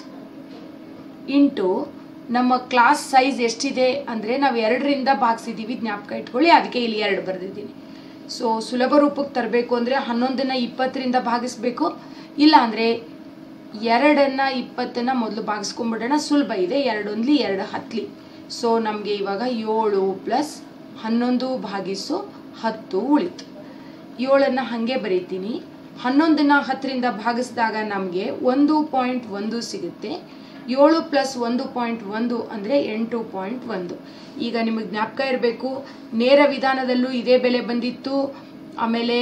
ಇಂಟು ನಮ್ಮ ಕ್ಲಾಸ್ ಸೈಜ್ ಎಷ್ಟಿದೆ ಅಂದರೆ ನಾವು ಎರಡರಿಂದ ಭಾಗಿಸಿದ್ದೀವಿ ಜ್ಞಾಪಕ ಇಟ್ಕೊಳ್ಳಿ ಅದಕ್ಕೆ ಇಲ್ಲಿ ಎರಡು ಬರೆದಿದ್ದೀನಿ ಸೊ ಸುಲಭ ರೂಪಕ್ಕೆ ತರಬೇಕು ಅಂದರೆ ಹನ್ನೊಂದನ್ನು ಇಪ್ಪತ್ತರಿಂದ ಭಾಗಿಸ್ಬೇಕು ಇಲ್ಲ ಅಂದರೆ ಎರಡನ್ನು ಇಪ್ಪತ್ತನ್ನು ಮೊದಲು ಭಾಗಿಸ್ಕೊಂಬಿಡೋಣ ಸುಲಭ ಇದೆ ಎರಡೊಂದ್ಲಿ ಎರಡು ಹತ್ಲಿ ಸೊ ನಮಗೆ ಇವಾಗ ಏಳು ಪ್ಲಸ್ ಹನ್ನೊಂದು ಭಾಗಿಸು ಹತ್ತು ಉಳಿತು ಏಳನ್ನು ಹಾಗೆ ಬರೀತೀನಿ ಹನ್ನೊಂದನ್ನು ಹತ್ತರಿಂದ ಭಾಗಿಸಿದಾಗ ನಮಗೆ ಒಂದು ಪಾಯಿಂಟ್ ಒಂದು ಸಿಗುತ್ತೆ ಏಳು ಪ್ಲಸ್ ಒಂದು ಪಾಯಿಂಟ್ ಒಂದು ಅಂದರೆ ಎಂಟು ಪಾಯಿಂಟ್ ಒಂದು ಈಗ ನಿಮಗೆ ಜ್ಞಾಪಕ ಇರಬೇಕು ನೇರ ವಿಧಾನದಲ್ಲೂ ಇದೇ ಬೆಲೆ ಬಂದಿತ್ತು ಆಮೇಲೆ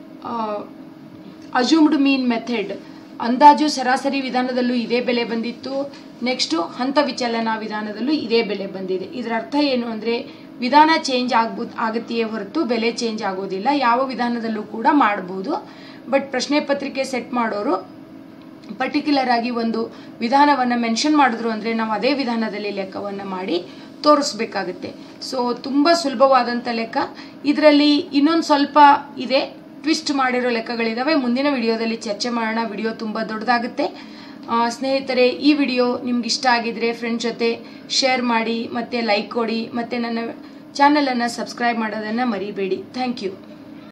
ಅಜುಮ್ಡ್ ಮೀನ್ ಮೆಥಡ್ ಅಂದಾಜು ಸರಾಸರಿ ವಿಧಾನದಲ್ಲೂ ಇದೇ ಬೆಲೆ ಬಂದಿತ್ತು ನೆಕ್ಸ್ಟು ಹಂತ ವಿಚಲನ ವಿಧಾನದಲ್ಲೂ ಇದೇ ಬೆಲೆ ಬಂದಿದೆ ಇದರ ಅರ್ಥ ಏನು ಅಂದರೆ ವಿಧಾನ ಚೇಂಜ್ ಆಗ್ಬೋ ಆಗುತ್ತೆಯೇ ಹೊರತು ಬೆಲೆ ಚೇಂಜ್ ಆಗೋದಿಲ್ಲ ಯಾವ ವಿಧಾನದಲ್ಲೂ ಕೂಡ ಮಾಡ್ಬೋದು ಬಟ್ ಪ್ರಶ್ನೆ ಪತ್ರಿಕೆ ಸೆಟ್ ಮಾಡೋರು ಪರ್ಟಿಕ್ಯುಲರ್ ಆಗಿ ಒಂದು ವಿಧಾನವನ್ನು ಮೆನ್ಷನ್ ಮಾಡಿದ್ರು ಅಂದರೆ ನಾವು ಅದೇ ವಿಧಾನದಲ್ಲಿ ಲೆಕ್ಕವನ್ನು ಮಾಡಿ ತೋರಿಸ್ಬೇಕಾಗುತ್ತೆ ಸೊ ತುಂಬ ಸುಲಭವಾದಂಥ ಲೆಕ್ಕ ಇದರಲ್ಲಿ ಇನ್ನೊಂದು ಸ್ವಲ್ಪ ಇದೆ ಟ್ವಿಸ್ಟ್ ಮಾಡಿರೋ ಲೆಕ್ಕಗಳಿದ್ದಾವೆ ಮುಂದಿನ ವಿಡಿಯೋದಲ್ಲಿ ಚರ್ಚೆ ಮಾಡೋಣ ವಿಡಿಯೋ ತುಂಬ ದೊಡ್ಡದಾಗುತ್ತೆ ಸ್ನೇಹಿತರೆ ಈ ವಿಡಿಯೋ ನಿಮ್ಗೆ ಇಷ್ಟ ಆಗಿದ್ರೆ ಫ್ರೆಂಡ್ ಜೊತೆ ಶೇರ್ ಮಾಡಿ ಮತ್ತು ಲೈಕ್ ಕೊಡಿ ಮತ್ತು ನನ್ನ ಚಾನಲನ್ನು ಸಬ್ಸ್ಕ್ರೈಬ್ ಮಾಡೋದನ್ನು ಮರಿಬೇಡಿ ಥ್ಯಾಂಕ್ ಯು